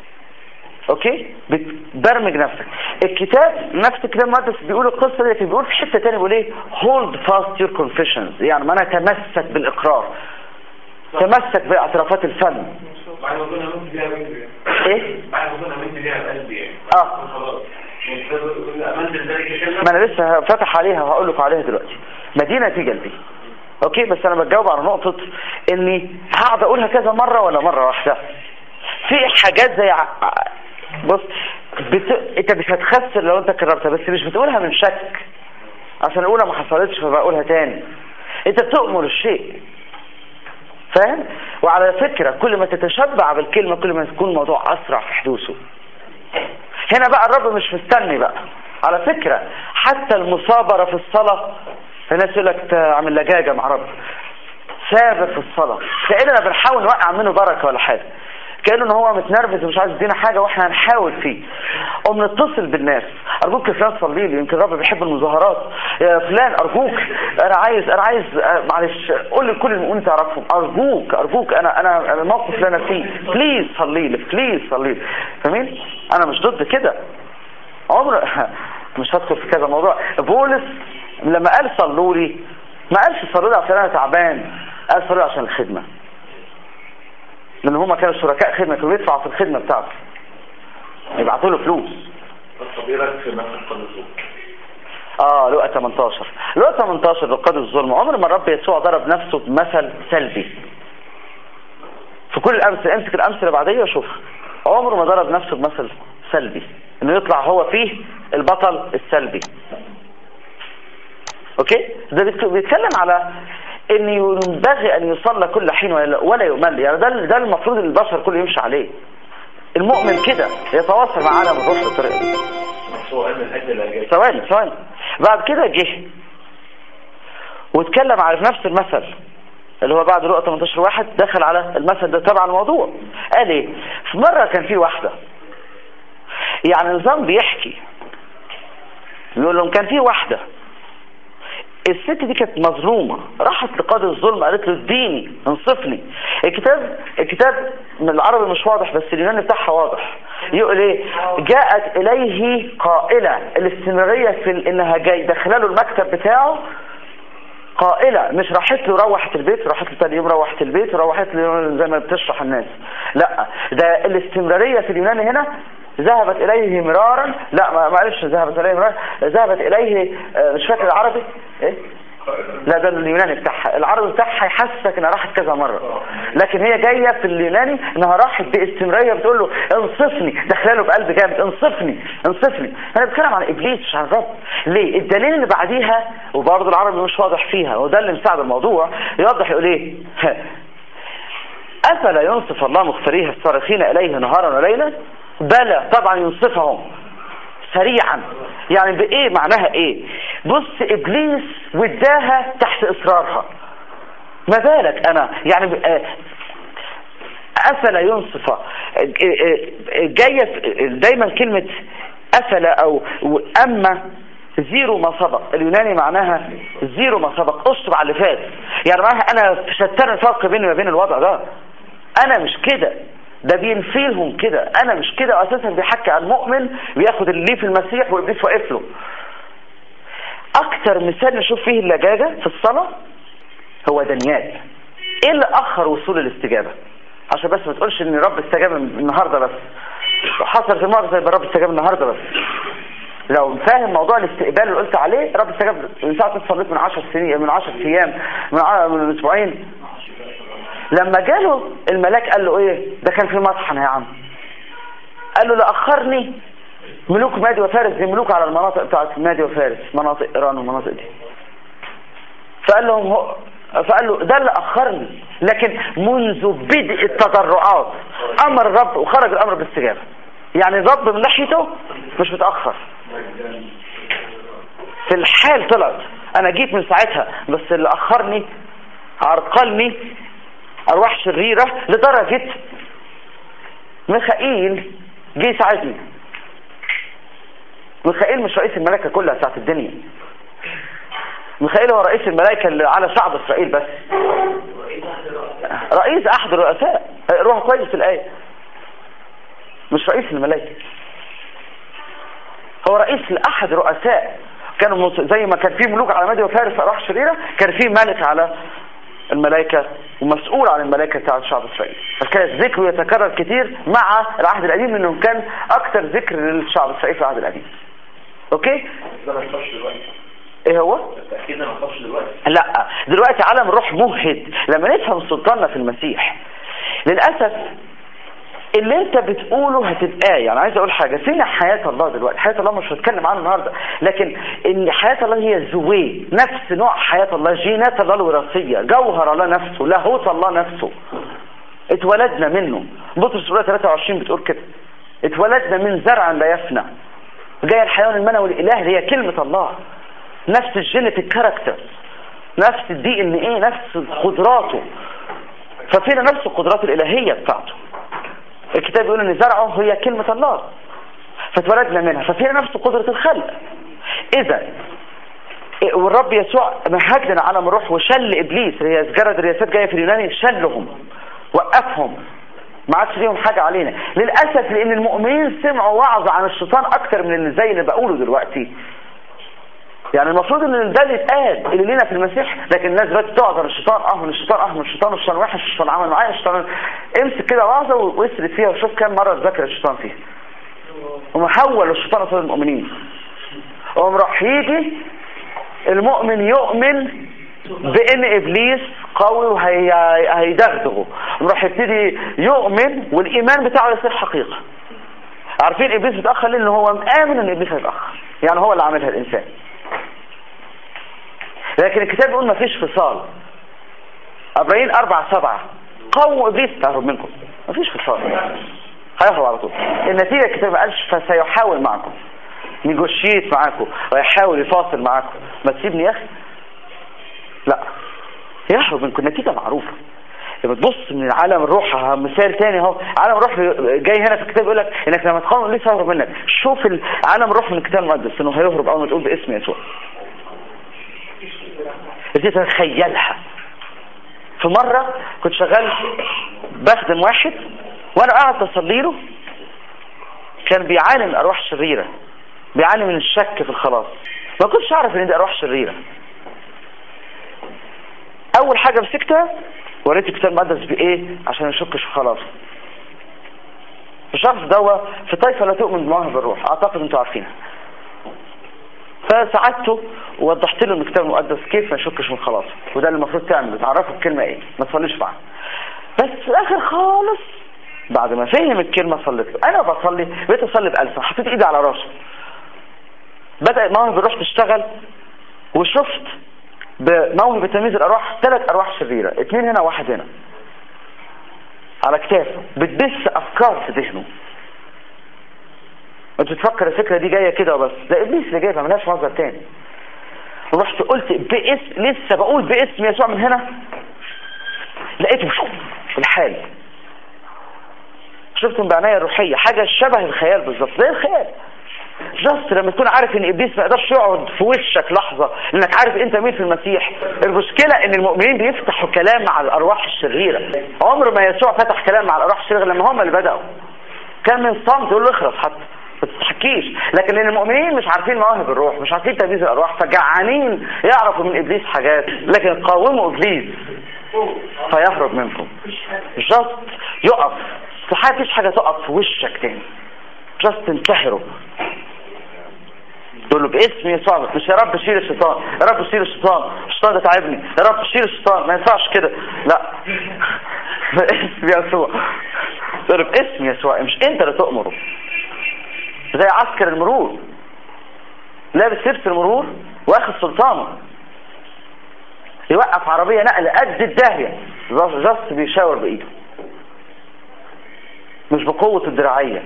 اوكي بتبرمج نفسك الكتاب نفس الكتاب المقدس بيقول القصه دي لكن بيقول في حته تانية بيقول ايه hold fast your confessions يعني معناها تمسك بالاقرار تمسك باعترافات الفم بعد ما كنا نمد بيها قلبي ايه بعد ما كنا نمد بيها قلبي يعني اه خلاص يعني امنت ذلك كلمه ما انا لسه فاتح عليها وهقول لكم عليها دلوقتي ما دي نتيجه لدي اوكي بس انا بتجاوب على نقطه اني هقعد اقولها كذا مره ولا مره واحده في حاجات زي ع- ع- بص بت... انت مش هتخسر لو انت كررتها بس مش بتقولها من شك عشان الاولى ما حصلتش فبقولها تاني انت بتؤمر الشيء فاهم وعلى فكرة كل ما تتشبع بالكلمة كل ما يكون الموضوع اسرع في حدوثه هنا بقى الرب مش مستني بقى على فكرة حتى المصابرة في الصلاة الناس يقول لك تعمل لجاجة مع رب ثابت في الصلاة كأننا بنحاول نوقع منه بركة ولا حاجة كأنه ان هو متنرفز ومش عايز يدينا حاجة واحنا هنحاول فيه قوم نتصل بالناس ارجوك يا فلان صلي لي يمكن الرب بيحب المظاهرات يا فلان ارجوك انا عايز انا عايز آه، معلش قول لكل المؤمنين تعرفهم ارجوك ارجوك انا انا أنا الموقف اللي انا فيه بليز صلي لي بليز صلي لي فاهمين انا مش ضد كده عمر مش هدخل في كذا موضوع بولس لما قال صلوا لي ما قالش صلوا لي عشان انا تعبان قال صلوا لي عشان الخدمه لان هما كانوا شركاء خدمه كانوا بيدفعوا في الخدمه بتاعته يبعتوا له فلوس بس طب ايه رايك في مثل قد الظلم؟ اه لقى 18 لقى 18 رقاد الظلم عمر ما الرب يسوع ضرب نفسه بمثل سلبي في كل الامثله امسك الامثله بعديه وشوف عمره ما ضرب نفسه بمثل سلبي انه يطلع هو فيه البطل السلبي اوكي ده بيتك- بيتكلم على ان ينبغي ان يصلى كل حين ولا ولا يؤمل يعني ده ده المفروض البشر كله يمشي عليه المؤمن كده يتواصل مع عالم الروح بالطريقه دي بس هو قال من اجل الاجل ثواني ثواني بعد كده جه واتكلم على نفس المثل اللي هو بعد لقطة 18 واحد دخل على المثل ده تبع الموضوع قال ايه في مرة كان في واحدة يعني النظام بيحكي بيقول لهم كان في واحدة الست دي كانت مظلومة راحت لقاضي الظلم قالت له اديني انصفني الكتاب الكتاب من العربي مش واضح بس اليوناني بتاعها واضح يقول ايه جاءت اليه قائلة الاستمرارية في ال- انها جاي داخله له المكتب بتاعه قائلة مش راحت له روحت البيت راحت له تاني يوم روحت البيت وروحت له زي ما بتشرح الناس لا ده الاستمرارية في اليوناني هنا ذهبت إليه مرارا لا ما ما قالش ذهبت إليه مرارا ذهبت إليه آه، مش فاكر العربي إيه لا ده اليوناني بتاعها العربي بتاعها يحسسك انها راحت كذا مرة لكن هي جاية في اليوناني انها راحت باستمرارية بتقول له انصفني داخله له بقلب جامد انصفني انصفني انا بتكلم عن ابليس مش عن الرب ليه الدليل اللي بعديها وبرضه العربي مش واضح فيها وده اللي مساعد الموضوع يوضح يقول ايه افلا ينصف الله مختاريه الصارخين اليه نهارا وليلا بلى طبعا ينصفهم سريعا يعني بايه معناها ايه بص ابليس وداها تحت اصرارها ما بالك انا يعني ب- آه، افلا ينصف آه، آه، جايه في- دايما كلمه افلا او اما زيرو ما سبق اليوناني معناها زيرو ما سبق اشطب على اللي فات يعني معناها انا شتان الفرق بيني وبين الوضع ده انا مش كده ده بينفيهم كده انا مش كده واساسا بيحكي عن مؤمن بياخد اللي ليه في المسيح وابليس واقف له اكتر مثال نشوف فيه اللجاجة في الصلاة هو دانيال ايه اللي اخر وصول الاستجابة عشان بس ما تقولش ان رب استجاب النهاردة بس حصل في مرة يبقى رب استجاب النهاردة بس لو فاهم موضوع الاستقبال اللي قلت عليه رب استجاب من ساعة ما صليت من 10 سنين من 10 ايام من ع- من اسبوعين لما جاله الملاك قال له ايه ده كان في مطحن يا عم قال له لأخرني ملوك مادي وفارس دي ملوك على المناطق بتاعت مادي وفارس مناطق ايران والمناطق دي فقال لهم هو فقال له ده اللي اخرني لكن منذ بدء التضرعات امر الرب وخرج الامر باستجابه يعني الرب من ناحيته مش متاخر في الحال طلعت انا جيت من ساعتها بس اللي اخرني عرقلني ارواح شريره لدرجه ميخائيل جه يساعدني ميخائيل مش رئيس الملائكه كلها بتاعت الدنيا ميخائيل هو رئيس الملائكه اللي على شعب اسرائيل بس رئيس احد الرؤساء روح كويس في الايه مش رئيس الملائكه هو رئيس لاحد رؤساء كانوا مس- زي ما كان في ملوك على مادي وفارس ارواح شريره كان في ملك على الملائكة ومسؤول عن الملائكة بتاعت شعب إسرائيل فكان ذكره يتكرر كتير مع العهد القديم لأنه كان أكثر ذكر للشعب إسرائيل في العهد القديم أوكي ده ما يحصلش دلوقتي إيه هو؟ بالتأكيد ده ما يحصلش دلوقتي لا دلوقتي عالم الروح مهد لما نفهم سلطاننا في المسيح للأسف اللي انت بتقوله هتبقى يعني عايز اقول حاجة فين حياة الله دلوقتي حياة الله مش هتكلم عنها النهاردة لكن ان حياة الله هي زوي نفس نوع حياة الله جينات الله الوراثية جوهر الله نفسه لاهوت الله نفسه اتولدنا منه بطرس سورة 23 بتقول كده اتولدنا من زرع لا يفنى جاي الحيوان المنوي الاله اللي هي كلمة الله نفس الجينيتك كاركتر نفس الدي ان ايه نفس قدراته ففينا نفس القدرات الالهية بتاعته الكتاب يقول ان زرعه هي كلمة الله فاتولدنا منها ففينا نفس قدرة الخلق اذا والرب يسوع مهج لنا عالم الروح وشل ابليس اللي هي سجرة الرياسات جايه في اليوناني شلهم وقفهم ما عادش ليهم حاجة علينا للأسف لأن المؤمنين سمعوا وعظ عن الشيطان أكتر من اللي زي اللي بقوله دلوقتي يعني المفروض ان ده اللي اتقال اللي لينا في المسيح لكن الناس بقت تعظ عن الشيطان اه من الشيطان اه من الشيطان الشيطان وحش الشيطان عمل معايا الشيطان امسك كده وعظه واسرد فيها وشوف كم مره ذكر الشيطان فيها ومحول الشيطان قصاد المؤمنين وقام راح يجي المؤمن يؤمن بان ابليس قوي وهيدغدغه راح يبتدي يؤمن والايمان بتاعه يصير حقيقه عارفين ابليس متاخر ليه ان هو مآمن ان ابليس هيتاخر يعني هو اللي عاملها الانسان لكن الكتاب بيقول ما فيش فصال ابراهيم اربع سبعة قوموا ابليس تهرب منكم ما فيش فصال هيهرب على طول النتيجة الكتاب ما قالش فسيحاول معكم نيجوشيت معاكم ويحاول يفاصل معاكم ما تسيبني يا اخي لا يهرب منكم النتيجة معروفة لما تبص من عالم الروح ها، مثال تاني اهو عالم الروح جاي هنا في الكتاب يقول لك انك لما تقاوم لسه هيهرب منك شوف ال- عالم الروح من الكتاب المقدس انه هيهرب اول ما تقول باسم يسوع دي تتخيلها في مرة كنت شغال بخدم واحد وانا قاعد اصلي له كان بيعاني من ارواح شريرة بيعاني من الشك في الخلاص ما كنتش اعرف ان دي ارواح شريرة اول حاجة مسكتها وريت الكتاب المقدس بايه عشان ما يشكش في خلاصه الشخص دوا في طائفة لا تؤمن بمواهب الروح اعتقد انتوا عارفينها فساعدته ووضحت له ان الكتاب المقدس كيف ما يشكش من خلاصه وده اللي المفروض تعمل تعرفه الكلمة ايه ما تصليش معاه بس في الاخر خالص بعد ما فهم الكلمة صليت له انا بصلي بقيت اصلي بألسن حطيت ايدي على راسه بدأ مواهب الروح تشتغل وشفت بموهبة تمييز الارواح ثلاث ارواح شريرة اتنين هنا واحد هنا على كتافه بتدس افكار في ذهنه انت تفكر الفكرة دي جاية كده وبس ده ابليس اللي جايبها ملهاش مصدر تاني ورحت قلت باسم لسه بقول باسم يسوع من هنا لقيته في الحال شفتهم بعناية الروحية حاجة شبه الخيال بالظبط زي الخيال جاست لما تكون عارف ان ابليس ما يقدرش يقعد في وشك لحظة لانك عارف انت مين في المسيح المشكلة ان المؤمنين بيفتحوا كلام مع الارواح الشريرة عمر ما يسوع فتح كلام مع الارواح الشريرة لما هم اللي بدأوا كان من صمت يقول له اخرس حتى ما تضحكيش لكن لان المؤمنين مش عارفين مواهب الروح مش عارفين تمييز الارواح فجعانين يعرفوا من ابليس حاجات لكن قاوموا ابليس فيهرب منكم جاست يقف استحاله مفيش حاجه تقف في وشك تاني جاست انتحروا تقول له باسم يسوع مش يا رب شيل الشيطان يا رب شيل الشيطان الشيطان ده تعبني يا رب شيل الشيطان ما ينفعش كده لا باسم يسوع تقول له باسم يسوع مش انت اللي تؤمره زي عسكر المرور لابس لبس المرور واخد سلطانه يوقف عربية نقل قد الداهية جاست بيشاور بإيده مش بقوة الدراعية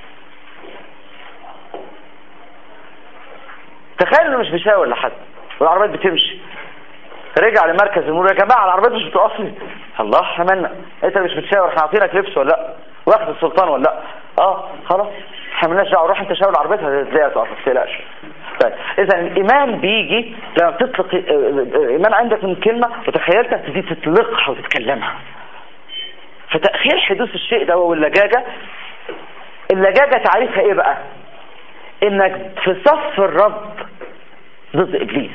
تخيل انه مش بيشاور لحد والعربيات بتمشي رجع لمركز المرور يا جماعة العربيات مش بتقف لي الله عملنا انت مش بتشاور احنا عاطينك لبس ولا لا واخد السلطان ولا لا اه خلاص احنا مالناش دعوه روح انت شاور العربيات هتلاقيها تقف ما تقلقش طيب اذا الايمان بيجي لما بتطلق اه، اه، ايمان عندك من كلمه وتخيلتها تبتدي تطلقها وتتكلمها فتاخير حدوث الشيء ده واللجاجه اللجاجه تعريفها ايه بقى انك في صف الرب ضد ابليس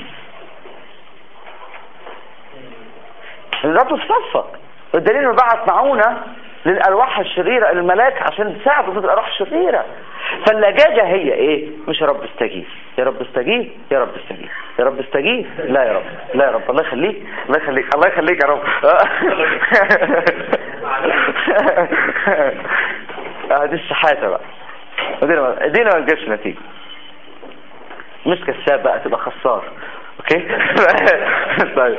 الرب في صفك والدليل انه بعت معونة للارواح الشريرة الملاك عشان تساعده ضد الارواح الشريرة فاللجاجة هي ايه مش يا رب استجيب يا رب استجيب يا رب استجيب يا رب استجيب لا يا رب لا يا رب الله يخليك الله يخليك الله يخليك يا رب اه دي الشحاتة بقى ادينا ادينا ما تجيبش نتيجة مش كساب بقى تبقى خسار اوكي طيب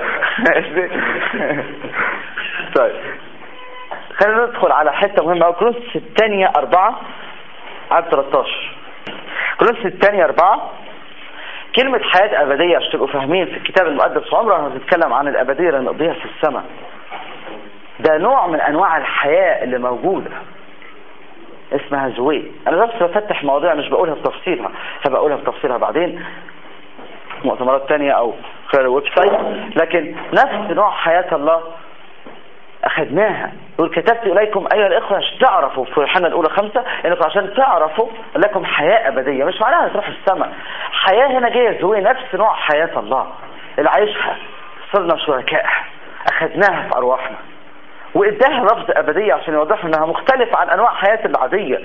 طيب خلينا ندخل على حتة مهمة كورنثوس الثانية أربعة عدد 13 كورنثوس الثانية أربعة كلمة حياة أبدية عشان تبقوا فاهمين في الكتاب المقدس عمرها ما بتتكلم عن الأبدية اللي نقضيها في السماء ده نوع من أنواع الحياة اللي موجودة اسمها زوي أنا بس بفتح مواضيع مش بقولها بتفصيلها فبقولها بتفصيلها بعدين مؤتمرات تانية أو خلال الويب سايت لكن نفس نوع حياة الله أخذناها يقول كتبت إليكم أيها الإخوة عشان تعرفوا في الحنة الأولى خمسة إنكم عشان تعرفوا لكم حياة أبدية مش معناها تروحوا السماء حياة هنا جاية زوي نفس نوع حياة الله اللي عايشها صرنا شركاء أخذناها في أرواحنا وإداها لفظ أبدية عشان يوضح إنها مختلفة عن أنواع حياة العادية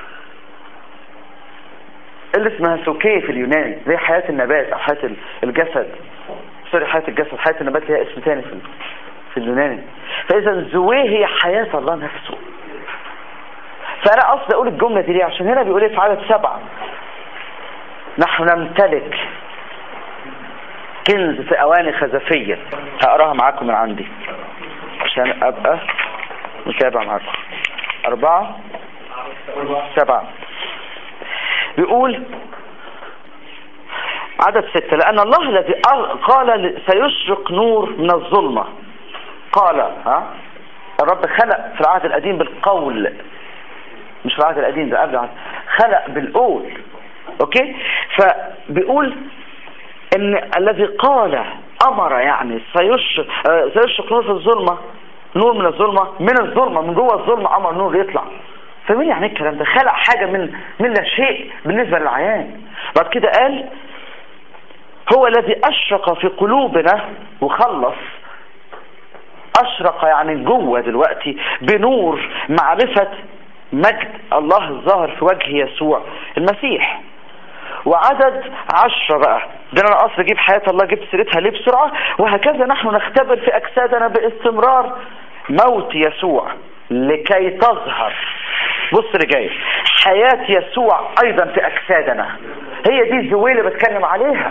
اللي اسمها سوكي في اليونان زي حياة النبات أو حياة الجسد سوري حياة الجسد حياة النبات ليها اسم تاني في في اليوناني فإذا الزوي هي حياة الله نفسه فأنا قصدي أقول الجملة دي ليه عشان هنا بيقول إيه في عدد سبعة نحن نمتلك كنز في اواني خزفية هقراها معاكم من عندي عشان ابقى متابع معاكم اربعة سبعة بيقول عدد ستة لأن الله الذي قال سيشرق نور من الظلمة قال ها الرب خلق في العهد القديم بالقول مش في العهد القديم ده قبل العهد خلق بالقول اوكي فبيقول ان الذي قال امر يعني سيشرق سيشرق نور في الظلمه نور من الظلمه من الظلمه من جوه الظلمه امر نور يطلع فمين يعني الكلام ده خلق حاجه من من لا شيء بالنسبه للعيان بعد كده قال هو الذي اشرق في قلوبنا وخلص اشرق يعني جوه دلوقتي بنور معرفه مجد الله الظاهر في وجه يسوع المسيح وعدد عشرة بقى ده انا اصلا اجيب حياة الله جبت سيرتها ليه بسرعة وهكذا نحن نختبر في اجسادنا باستمرار موت يسوع لكي تظهر بص اللي جاي حياة يسوع ايضا في اجسادنا هي دي الزوية اللي بتكلم عليها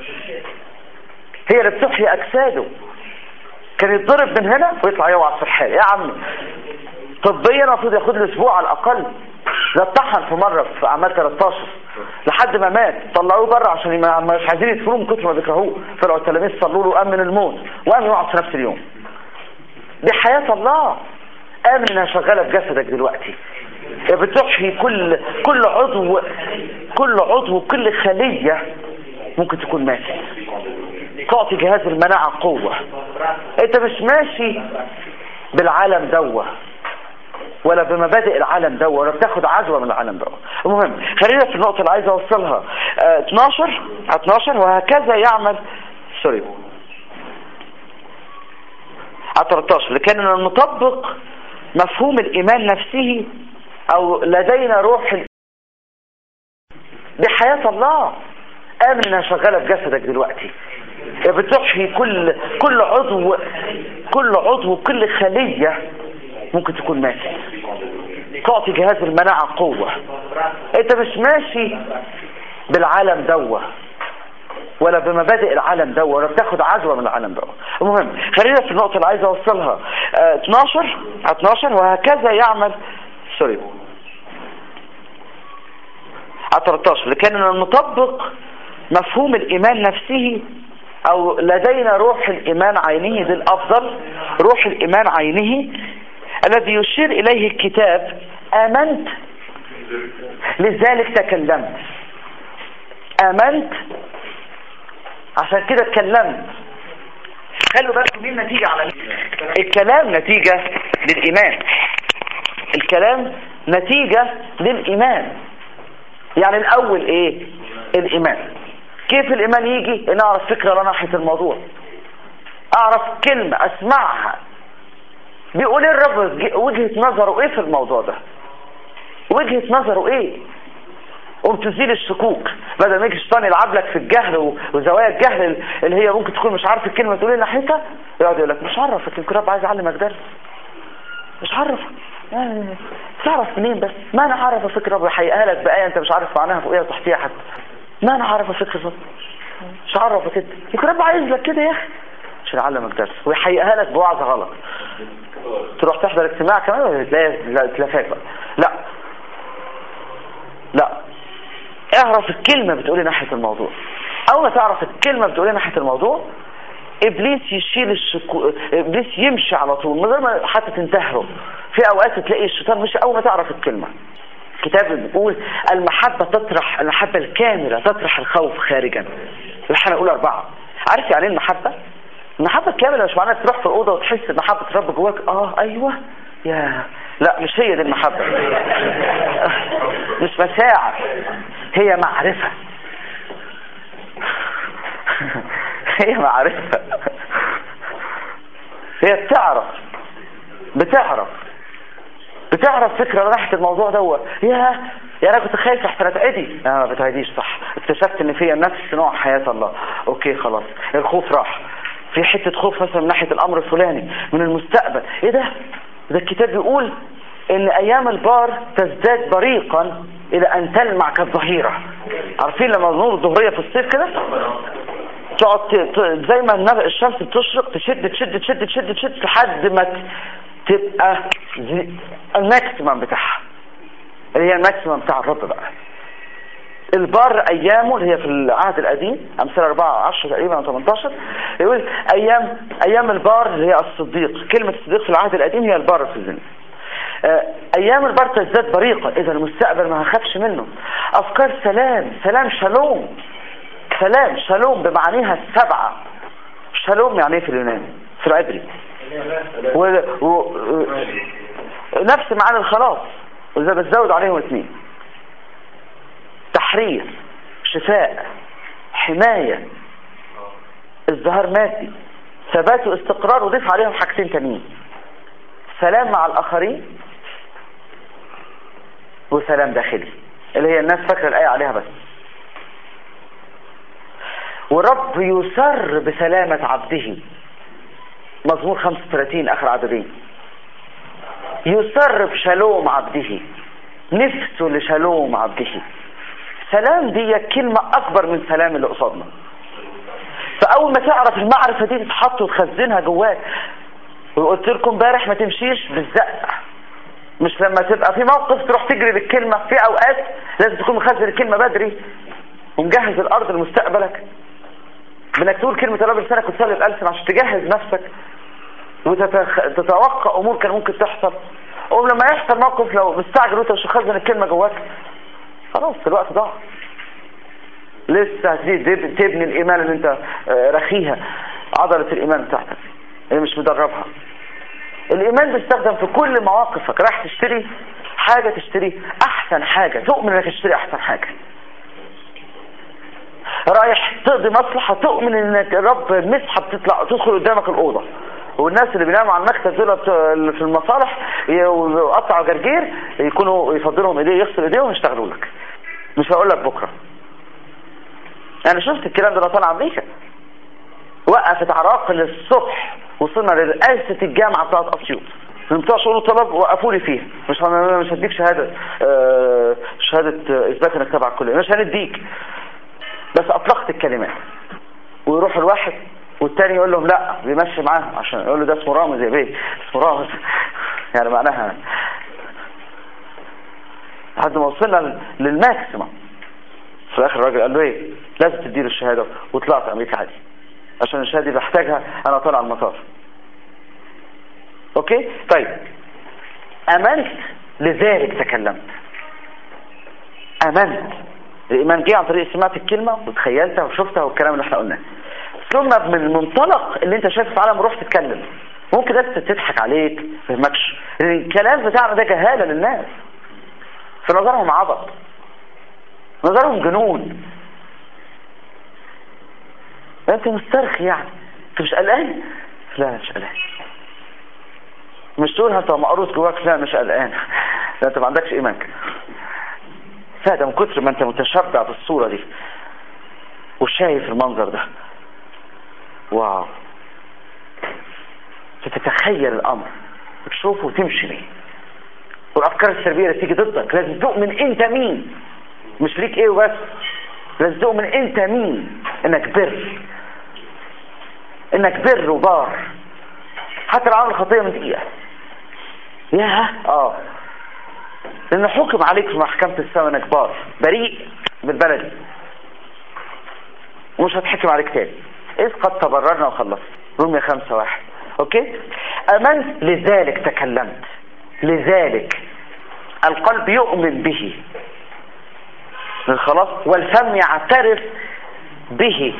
هي اللي بتحيي اجساده كان يتضرب من هنا ويطلع يوعى في الحال يا عم طبيا المفروض ياخد له اسبوع على الاقل ده اتطحن في مره في اعمال 13 لحد ما مات طلعوه بره عشان ما مش عايزين يدفنوه من كتر ما بيكرهوه طلعوا التلاميذ صلوا له قام من الموت وقام يقعد في نفس اليوم دي حياه الله امن انها شغاله في جسدك دلوقتي بتحيي كل كل عضو كل عضو كل خليه ممكن تكون ماتت تعطي جهاز المناعه قوه انت مش ماشي بالعالم دوه ولا بمبادئ العالم ده ولا بتاخد عدوى من العالم ده المهم خلينا في النقطة اللي عايز اوصلها اه 12 12 وهكذا يعمل سوري على 13 لكن نطبق مفهوم الايمان نفسه او لدينا روح دي حياة الله امن انها شغالة في جسدك دلوقتي بتحيي كل كل عضو كل عضو كل خلية ممكن تكون ماتت تعطي جهاز المناعة قوة انت مش ماشي بالعالم دوه ولا بمبادئ العالم دوه ولا بتاخد عدوى من العالم دوه المهم خلينا في النقطة اللي عايز اوصلها اه 12 12 وهكذا يعمل سوري على 13 لكن نطبق مفهوم الايمان نفسه او لدينا روح الايمان عينه دي الافضل روح الايمان عينه الذي يشير إليه الكتاب آمنت لذلك تكلمت آمنت عشان كده اتكلمت خلوا بالكم مين نتيجة على مين الكلام نتيجة للإيمان الكلام نتيجة للإيمان يعني الأول إيه الإيمان كيف الإيمان يجي إن أعرف فكرة ناحية الموضوع أعرف كلمة أسمعها بيقول ايه الرب وجهة نظره ايه في الموضوع ده وجهة نظره ايه قوم تزيل الشكوك بدل ما يجي الشيطان يلعب لك في الجهل وزوايا الجهل اللي هي ممكن تكون مش عارف الكلمه تقول ايه ناحيتها يقعد يقول لك مش عرفك يمكن الرب عايز يعلمك درس مش عرفك يعني تعرف منين بس ما انا عارف فكره الرب يحققها لك بايه انت مش عارف معناها فوقيها وتحتيها حتى ما انا عارف فكره الرب مش عرفك كده يمكن الرب عايز لك كده يا اخي عشان يعلمك درس ويحققها لك بوعظه غلط تروح تحضر اجتماع كمان وتلاقي تلافاك بقى لا لا اعرف الكلمة بتقول ايه ناحية الموضوع اول ما تعرف الكلمة بتقول ايه ناحية الموضوع ابليس يشيل الشكو ابليس يمشي على طول من غير ما حتى تنتهره في اوقات تلاقي الشيطان مش اول ما تعرف الكلمة الكتاب بيقول المحبة تطرح المحبة الكاملة تطرح الخوف خارجا احنا نقول اربعة عارف يعني ايه المحبة المحبة الكاملة مش معناها تروح في الأوضة وتحس محبة الرب جواك اه ايوه يا لا مش هي دي المحبة مش مشاعر هي معرفة هي معرفة هي بتعرف بتعرف بتعرف فكرة ناحية الموضوع دوت يا يا انا كنت خايف احسن اتعدي لا ما بتعديش صح اكتشفت ان فيها نفس نوع حياة الله اوكي خلاص الخوف راح في حتة خوف مثلا من ناحية الامر الفلاني من المستقبل ايه ده ده الكتاب بيقول ان ايام البار تزداد بريقا الى ان تلمع كالظهيرة عارفين لما نور الظهرية في الصيف كده تقعد ت- ت- زي ما النغ- الشمس بتشرق تشد تشد تشد تشد تشد لحد ما ت- تبقى زي- الماكسيمم بتاعها اللي هي الماكسيمم بتاع الرب بقى البار ايامه اللي هي في العهد القديم امثال 4 10 تقريبا او 18 يقول ايام ايام البار اللي هي الصديق كلمه الصديق في العهد القديم هي البار في الزنا آه، ايام البار تزداد بريقه اذا المستقبل ما هخافش منه افكار سلام سلام شالوم سلام شالوم بمعانيها السبعه شالوم يعني ايه في اليوناني في العبري و... و... و... نفس معنى الخلاص وإذا بتزود عليهم اثنين تحرير شفاء حماية ازدهار مادي ثبات واستقرار وضيف عليهم حاجتين تانيين سلام مع الآخرين وسلام داخلي اللي هي الناس فاكرة الآية عليها بس ورب يسر بسلامة عبده مزمور 35 آخر عددين يسر بشالوم عبده نفسه لشالوم عبده سلام دي كلمة أكبر من سلام اللي قصادنا فأول ما تعرف المعرفة دي تتحط وتخزنها جواك وقلت لكم امبارح ما تمشيش بالزق مش لما تبقى في موقف تروح تجري بالكلمة في أوقات لازم تكون مخزن الكلمة بدري ومجهز الأرض لمستقبلك بانك تقول كلمة الرب لسانك وتسلي الألسن عشان تجهز نفسك وتتوقع أمور كان ممكن تحصل ولما يحصل موقف لو مستعجل وانت مش مخزن الكلمة جواك خلاص الوقت ضاع لسه هتزيد تبني الإيمان اللي انت آه، رخيها عضلة الإيمان بتاعتك اللي مش مدربها الإيمان بيستخدم في كل مواقفك راح تشتري حاجة تشتري أحسن حاجة تؤمن انك تشتري أحسن حاجة رايح تقضي مصلحة تؤمن انك الرب مسحة بتطلع تدخل قدامك الأوضة والناس اللي بيناموا على المكتب دول بتوع- اللي في المصالح يقطعوا جرجير يكونوا يفضلهم ايديه يغسل ايديهم ويشتغلوا لك مش هقول لك بكره انا شفت الكلام ده انا طالع امريكا وقفت عراقل الصبح وصلنا لرئاسة الجامعة بتاعت اسيوط من بتوع شؤون الطلاب وقفوا لي فيها مش هن- مش هديك شهادة آه، شهادة آه، اثبات انك تبع الكلية مش هنديك بس اطلقت الكلمات ويروح الواحد والتاني يقول لهم لا بيمشي معاه عشان يقول له ده اسمه رامز يا بيه اسمه رامز يعني معناها لحد ما وصلنا للماكسيمم في الاخر الراجل قال له ايه لازم تديله الشهاده وطلعت امريكا عادي عشان الشهاده دي بحتاجها انا طالع المطار اوكي طيب امنت لذلك تكلمت امنت الايمان جه عن طريق سمعت الكلمه وتخيلتها وشفتها والكلام اللي احنا قلناه ثم من المنطلق اللي انت شايفه في عالم روح تتكلم ممكن ناس تضحك عليك ما فهمكش لان الكلام بتاعنا ده جهاله للناس في نظرهم عبط نظرهم جنون انت مسترخي يعني انت مش قلقان لا مش قلقان مش تقول انت مقروص جواك لا مش قلقان لا انت ما عندكش ايمان لا ده من كتر ما انت متشبع بالصوره دي وشايف المنظر ده واو تتخيل الامر وتشوفه وتمشي بيه والافكار السلبيه اللي تيجي ضدك لازم تؤمن انت مين مش ليك ايه وبس لازم تؤمن انت مين انك بر انك بر وبار حتى لو عمل خطيه من دقيقه ياه اه لان حكم عليك في محكمه السماء انك بار بريء بالبلدي ومش هتحكم عليك تاني اذ قد تبررنا وخلصت رومية خمسة واحد اوكي امنت لذلك تكلمت لذلك القلب يؤمن به خلاص والفم يعترف به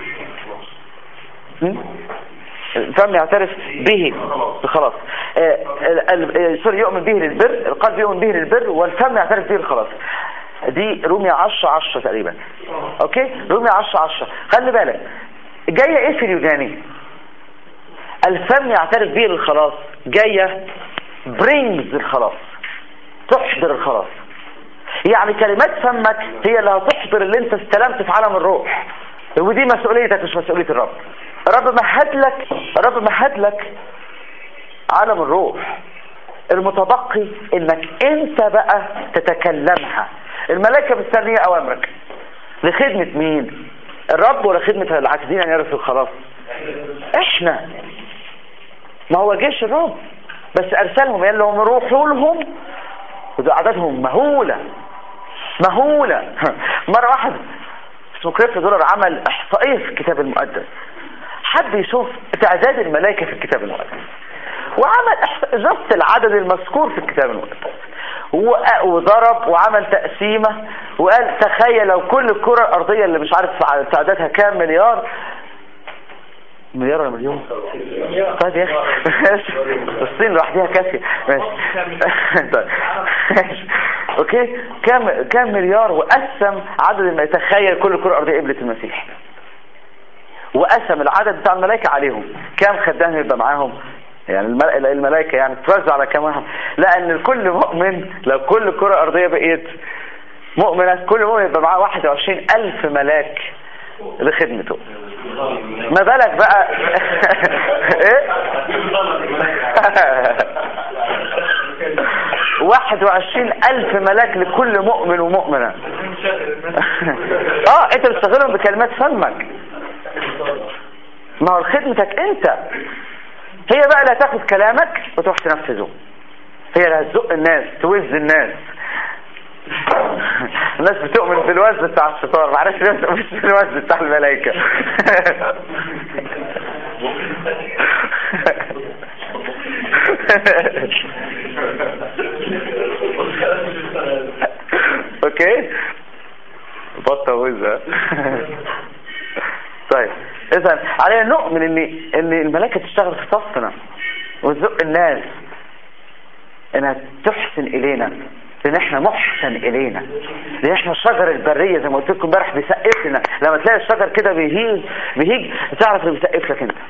م? الفم يعترف به خلاص آه، ال- ال- آه، سوري يؤمن به للبر القلب يؤمن به للبر والفم يعترف به للخلاص دي رومية 10 10 تقريبا اوكي رومية 10 10 خلي بالك جايه ايه في اليوناني الفم يعترف به للخلاص جايه برينجز الخلاص تحضر الخلاص يعني كلمات فمك هي اللي هتحضر اللي انت استلمت في عالم الروح ودي مسؤوليتك مش مسؤولية الرب الرب مهد لك الرب مهد لك عالم الروح المتبقي انك انت بقى تتكلمها الملائكة مستنية اوامرك لخدمة مين الرب ولا خدمة العاجزين ان يرثوا الخلاص احنا ما هو جيش الرب بس ارسلهم قال لهم روحوا لهم وده عددهم مهولة مهولة مرة واحد اسمه كريف دولار عمل احصائية في الكتاب المقدس حد يشوف تعداد الملائكة في الكتاب المقدس وعمل إحص- نفس العدد المذكور في الكتاب المقدس و- وضرب وعمل تقسيمة وقال تخيل لو كل الكرة الأرضية اللي مش عارف تعدادها كام مليار مليار ولا مليون طيب يا اخي الصين لوحدها كافيه ماشي طيب ماشي اوكي كام كام مليار وقسم عدد ما يتخيل كل كره ارضيه قبلت المسيح وقسم العدد بتاع الملائكه عليهم كام خدام يبقى معاهم يعني المل- الملائكه يعني توزع على كام واحد لان الكل مؤمن لو كل كره ارضيه بقيت مؤمنه كل مؤمن يبقى معاه 21 الف ملاك لخدمته ما بالك بقى ايه واحد وعشرين الف ملاك لكل مؤمن ومؤمنة اه انت بتشتغلهم بكلمات فمك ما هو خدمتك انت هي بقى اللي هتاخد كلامك وتروح تنفذه هي اللي هتزق الناس توز الناس الناس بتؤمن بالوزن بتاع الشيطان معرفش ليه ما بتؤمنش بالوزن بتاع الملائكة اوكي بطة وزة طيب اذا علينا نؤمن ان ان الملائكة تشتغل في صفنا وتزق الناس انها تحسن الينا لان احنا محسن الينا لان احنا شجر البريه زي ما قلت لكم امبارح بيسقف لنا لما تلاقي الشجر كده بيهيج بيهيج تعرف اللي بيسقف لك انت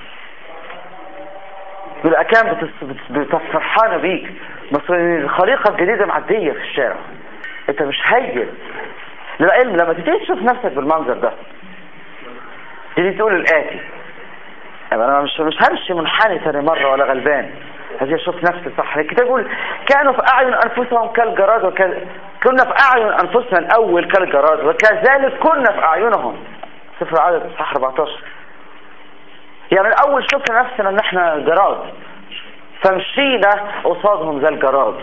بالاكام بتس- بتس- بتبقى فرحانه بيك بس الخليقه الجديده معديه في الشارع انت مش هيل للعلم لما تبتدي تشوف نفسك بالمنظر ده تيجي تقول الاتي يعني انا مش مش همشي منحني تاني مره ولا غلبان هذه اشوف نفسي صح الكتاب يقول كانوا في اعين انفسهم كالجراد وك... كنا في اعين انفسنا الاول كالجراد وكذلك كنا في اعينهم سفر عدد صح 14 يعني الاول شفنا نفسنا ان احنا جراد فمشينا قصادهم زي الجراد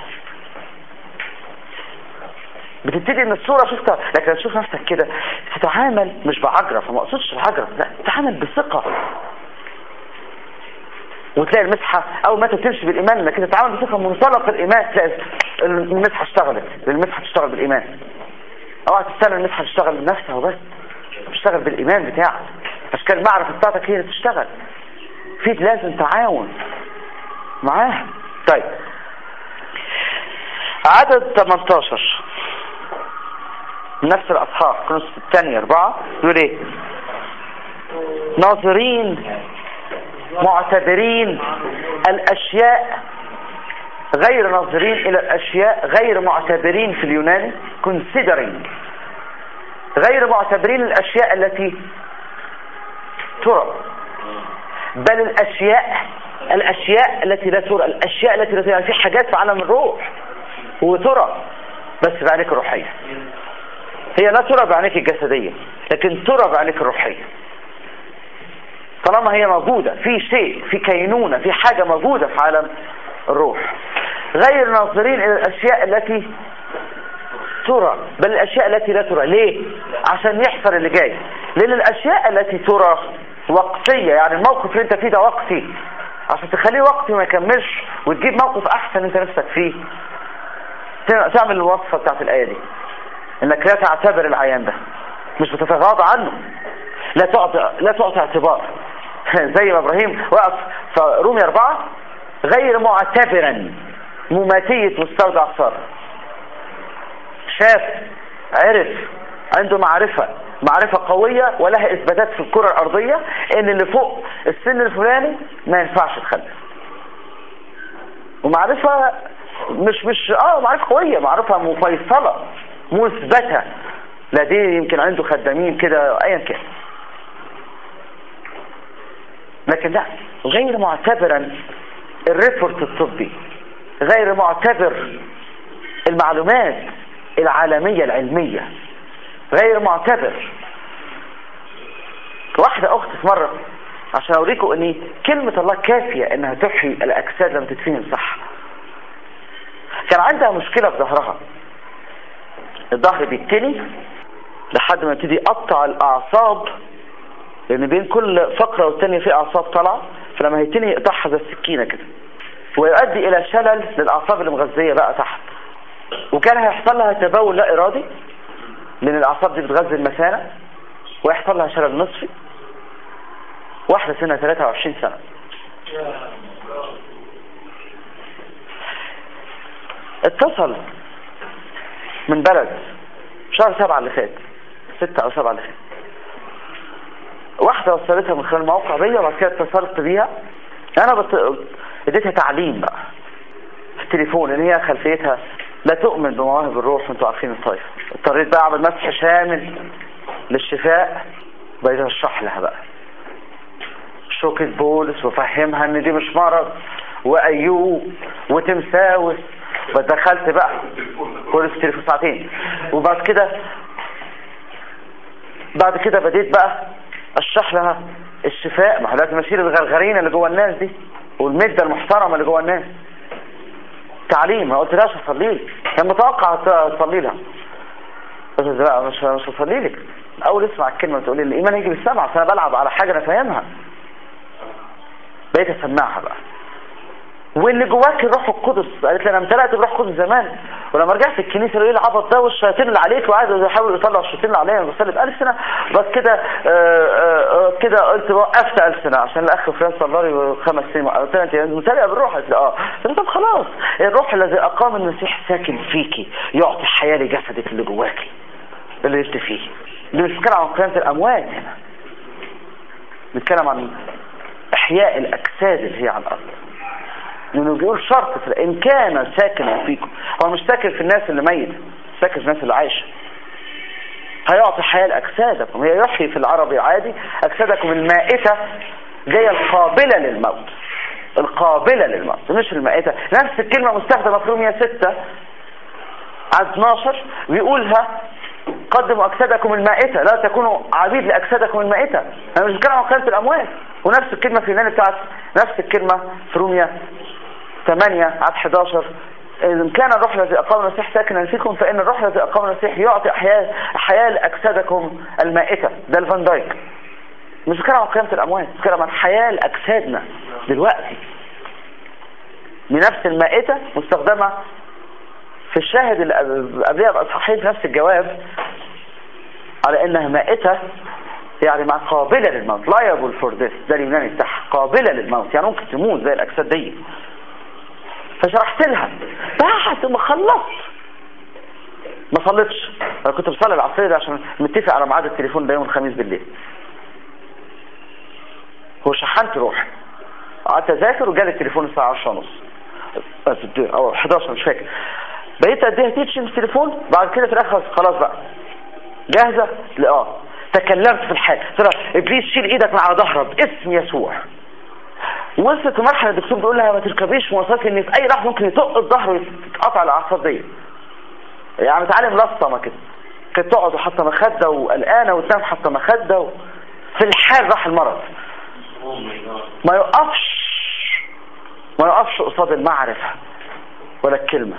بتبتدي ان الصورة شفتها لكن تشوف نفسك كده تتعامل مش بعجرة فما اقصدش العجرة لا تتعامل بثقة وتلاقي المسحة اول ما انت تمشي بالايمان انك انت تتعامل بثقة منطلق الايمان تلاقي المسحة اشتغلت لان المسحة تشتغل بالايمان اوعى تستنى المسحة تشتغل بنفسها وبس تشتغل بالايمان بتاعك اشكال المعرفة بتاعتك هي اللي تشتغل في لازم تعاون معاها طيب عدد 18 من نفس الاصحاح كنوس الثانية اربعة يقول ايه ناظرين معتبرين الاشياء غير ناظرين الى الاشياء غير معتبرين في اليوناني considering غير معتبرين الاشياء التي ترى بل الاشياء الاشياء التي لا ترى الاشياء التي لا ترى يعني في حاجات في عالم الروح وترى بس بعينيك الروحية هي لا ترى بعينيك الجسدية لكن ترى بعينيك الروحية طالما هي موجودة في شيء في كينونة في حاجة موجودة في عالم الروح غير ناظرين إلى الأشياء التي ترى بل الأشياء التي لا ترى ليه؟ عشان يحصل اللي جاي لأن الأشياء التي ترى وقتية يعني الموقف اللي انت فيه ده وقتي عشان تخليه وقتي ما يكملش وتجيب موقف أحسن انت نفسك فيه تعمل الوصفة بتاعت الآية دي انك لا تعتبر العيان ده مش بتتغاضى عنه لا تعطي لا تعطي اعتبار زي ما ابراهيم وقف في رومية أربعة غير معتبرا مماتية مستودع صار شاف عرف عنده معرفة معرفة قوية ولها اثباتات في الكرة الارضية ان اللي فوق السن الفلاني ما ينفعش تخلف ومعرفة مش مش اه معرفة قوية معرفة مفيصلة مثبتة لا دي يمكن عنده خدامين كده ايا كان لكن لا غير معتبرا الريبورت الطبي غير معتبر المعلومات العالمية العلمية غير معتبر واحدة اخت في مرة عشان اوريكم ان كلمة الله كافية انها تحيي الاجساد لما تتفهم صح كان عندها مشكلة في ظهرها الظهر بيتني لحد ما يبتدي يقطع الاعصاب لان بين كل فقرة والتانية في اعصاب طالعة فلما هيتني يقطعها زي السكينة كده ويؤدي الى شلل للاعصاب اللي مغذية بقى تحت وكان هيحصل لها تبول لا ارادي لان الاعصاب دي بتغذي المثانة ويحصل لها شلل نصفي واحدة سنة 23 سنة اتصل من بلد شهر سبعة اللي فات ستة او سبعة اللي فات واحدة وصلتها من خلال موقع بيا وبعد كده اتصلت بيها انا بت... اديتها تعليم بقى في التليفون ان هي خلفيتها لا تؤمن بمواهب الروح وانتوا عارفين الطائفة اضطريت بقى اعمل مسح شامل للشفاء بقيت اشرح لها بقى شوكة بولس وفهمها ان دي مش مرض وايوب وتمساوس فدخلت بقى كل في التليفون ساعتين وبعد كده بعد كده بديت بقى اشرح لها الشفاء ما هو لازم اشيل الغرغرين اللي جوه الناس دي والمده المحترمه اللي جوه الناس تعليم ما قلتلهاش اصلي لك كان متوقع تصلي لها بس لا مش مش هصلي لك اول اسمع الكلمه تقول لي الايمان يجي بالسمع انا بلعب على حاجه انا فاهمها بقيت اسمعها بقى واللي جواك الروح القدس قالت لي انا امتلأت بالروح القدس زمان ولما رجعت الكنيسه قالوا لي العبط ده والشياطين اللي عليك وقعد يحاول يطلع الشياطين اللي عليا بصلي بألف سنه بس كده آه، آه، كده قلت وقفت ألف سنه عشان الاخ فلان صلى لي خمس سنين قلت لها انت ممتلئه بالروح قالت لي اه قلت لها طب خلاص الروح الذي اقام المسيح ساكن فيكي يعطي حياه لجسدك اللي جواكي اللي انت فيه اللي بنتكلم عن قيامه الاموات هنا بنتكلم عن احياء الاجساد اللي هي على الارض لانه بيقول شرط في ان كان ساكنا فيكم هو مش ساكن في الناس اللي ميت ساكن في الناس اللي عايشه هيعطي حياه لاجسادكم هي يحيي في العربي عادي اجسادكم المائته جايه القابله للموت القابله للموت مش المائته نفس الكلمه مستخدمه في رومية 6 عدد 12 بيقولها قدموا اجسادكم المائته لا تكونوا عبيد لاجسادكم المائته انا مش بتكلم عن قيامه الاموات ونفس الكلمه في اليوناني بتاعت نفس الكلمه في رومية 8 عدد 11 إن كان الروح الذي أقام المسيح ساكنا فيكم فإن الروح الذي أقام المسيح يعطي حياة حياة لأجسادكم المائتة ده الفان دايك مش بتكلم عن قيامة الأموات بتكلم عن حياة لأجسادنا دلوقتي بنفس المائتة مستخدمة في الشاهد اللي قبلها بأصحاحين في نفس الجواب على إنها مائتة يعني مع قابلة للموت liable for this ده اليوناني بتاعها قابلة للموت يعني ممكن تموت زي الأجساد دي فشرحت لها بعد ما خلصت ما صليتش انا كنت بصلي العصريه ده عشان متفق على ميعاد التليفون ده يوم الخميس بالليل هو شحنت روحي قعدت اذاكر وجالي التليفون الساعه 10 ونص او 11 مش فاكر بقيت اديها تيتشن في التليفون بعد كده في الاخر خلاص بقى جاهزه لا اه تكلمت في الحال قلت لها ابليس شيل ايدك من على ظهرك باسم يسوع وصلت لمرحله الدكتور بيقول لها ما تركبيش مواصلات ان في اي لحظه ممكن يطق الظهر ويتقطع الاعصاب دي يعني تعالي ملصمه كده كانت تقعد وحاطه مخده وقلقانه وتنام حاطه مخده و... في الحال راح المرض ما يقفش ما يقفش قصاد المعرفه ولا الكلمه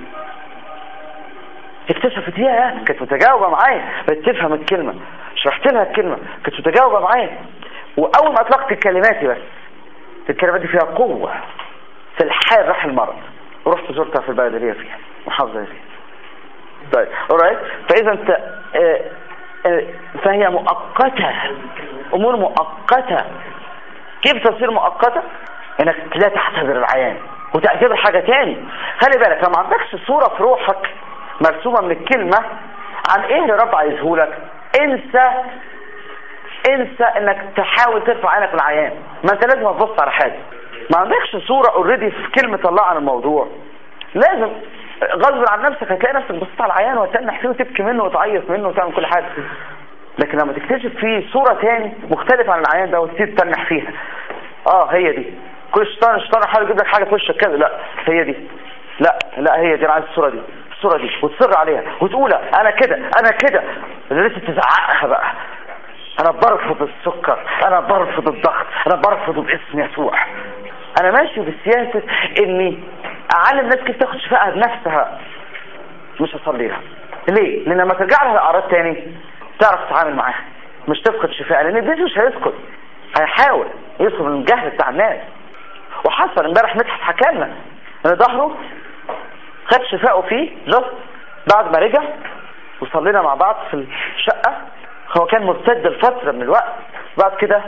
اكتشفت يا كانت متجاوبه معايا بقت تفهم الكلمه شرحت لها الكلمه كانت متجاوبه معايا واول ما اطلقت كلماتي بس الكلمات دي فيها قوة في الحال راح المرض ورحت زرتها في البلد اللي هي فيها محافظة فيها طيب alright فإذا انت اه اه فهي مؤقتة أمور مؤقتة كيف تصير مؤقتة؟ انك لا تعتبر العيان وتعتبر حاجة تاني خلي بالك لو ما عندكش صورة في روحك مرسومة من الكلمة عن ايه اللي رب عايزهولك انسى انسى انك تحاول ترفع عينك من العيان ما انت لازم تبص على حاجه ما عندكش صورة اوريدي في كلمة الله عن الموضوع لازم غصب عن نفسك هتلاقي نفسك بصيت على العيان وتنح فيه وتبكي منه وتعيط منه وتعمل كل حاجة لكن لما تكتشف فيه صورة تاني مختلفة عن العيان ده وتبتدي تنح فيها اه هي دي كل شيطان الشيطان حاول يجيب لك حاجة في وشك كده لا هي دي لا لا هي دي انا عايز الصورة دي الصورة دي وتصر عليها وتقولها انا كده انا كده لسه تزعقها بقى انا برفض السكر انا برفض الضغط انا برفض باسم يسوع انا ماشي بسياسة اني اعلم الناس كيف تاخد شفائها بنفسها مش هصلي لها ليه لان لما ترجع لها الاعراض تاني تعرف تتعامل معاها مش تفقد شفاء لان البيت مش هيسكت هيحاول يدخل من الجهل بتاع الناس وحصل امبارح مدحت حكى لنا ان ظهره خد شفائه فيه جست بعد ما رجع وصلينا مع بعض في الشقة هو كان مرتد لفترة من الوقت بعد كده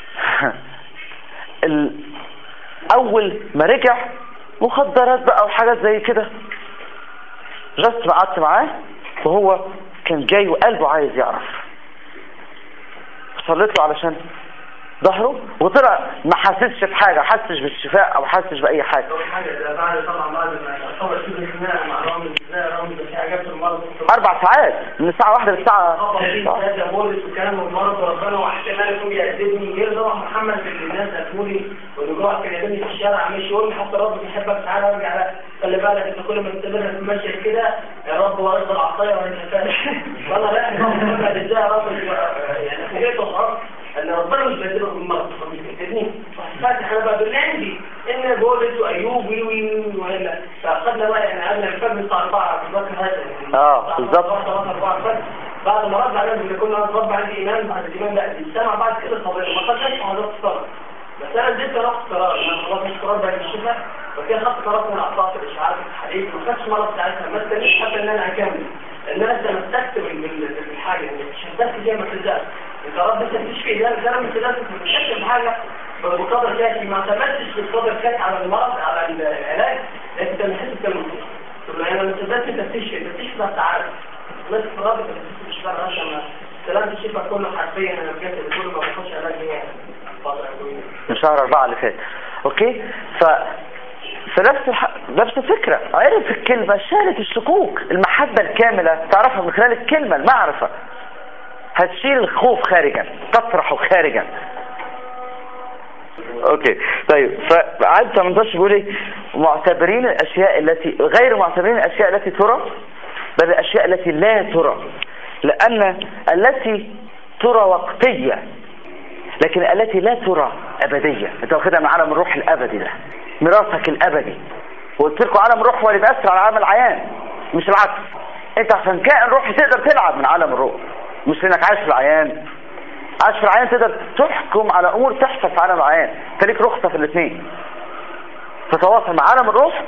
ال... اول ما رجع مخدرات بقى وحاجات زي كده جست ما قعدت معاه وهو كان جاي وقلبه عايز يعرف صليت له علشان ظهره وطلع ما حسسش بحاجة حسش بالشفاء او حسش باي حاجة حاجة ده بعد طبعا بعد ما أصور شبه خناقة مع رامز لا رامز في حاجات في المرض اربع ساعات من الساعة واحدة للساعة خبر فيه كذا بولس وكلام المرض وربنا واحتمال يكون بيأدبني غير طبعا محمد اللي الناس هتقولي والرجوع كان يقابلني في الشارع مش يقول لي حتى رب بيحبك تعالى ارجع لا خلي بالك انت كل ما تنتبه في المشي كده يا رب ورد العصايه وانت فاهم وانا لا محمد ازاي يا رب يعني فوجئت وخلاص ان ربنا مش بيديله بالمرض مش بيديني فاتح انا بقى باللي عندي ان بولس وايوب وي وي ولا فاخدنا بقى يعني قبل الفجر الساعه 4 في الوقت هذا اه بالظبط بعد ما رد علينا ان كنا رب عندي ايمان بعد الايمان لا السمع بعد كده الطبيعي ما خدناش حضرتك الصلاه بس انا اديت رفض قرار انا خلاص مش قرار بعد الشفاء وكده خدت قرار من اعطاء الاشعاعات الحديث ما خدتش مرض ساعتها ما استنيش حتى ان انا اكمل ان انا تمسكت بالحاجه يعني شددت زي ما تزقت انت رب انت مفيش في ايديك انا مش لازم تتشكل بحاجه بقدر كافي ما اعتمدتش بالقدر كافي على المرض على العلاج انت من حيث التمسك طب انا ما تقدرش تفتش تفتش بس عارف بس في الرابط اللي مش بقى عشان سلامة الشفاء كله حرفيا انا بجد كله ما باخدش علاج يعني فتره طويله من شهر أربعة اللي فات أوكي ف فنفس الح... نفس الفكرة عرف الكلمة شالت الشكوك المحبة الكاملة تعرفها من خلال الكلمة المعرفة هتشيل الخوف خارجا تطرحه خارجا اوكي طيب فعاد 18 بيقول ايه معتبرين الاشياء التي غير معتبرين الاشياء التي ترى بل الاشياء التي لا ترى لان التي ترى وقتية لكن التي لا ترى ابدية انت واخدها من عالم الروح الابدي ده ميراثك الابدي وقلت لكم عالم الروح هو اللي بيأثر على عالم العيان مش العكس انت عشان كائن روحي تقدر تلعب من عالم الروح مش لانك عايش في العيان عايش في العيان تقدر تحكم على امور تحصل في عالم العيان انت ليك رخصه في الاثنين تتواصل مع عالم الروح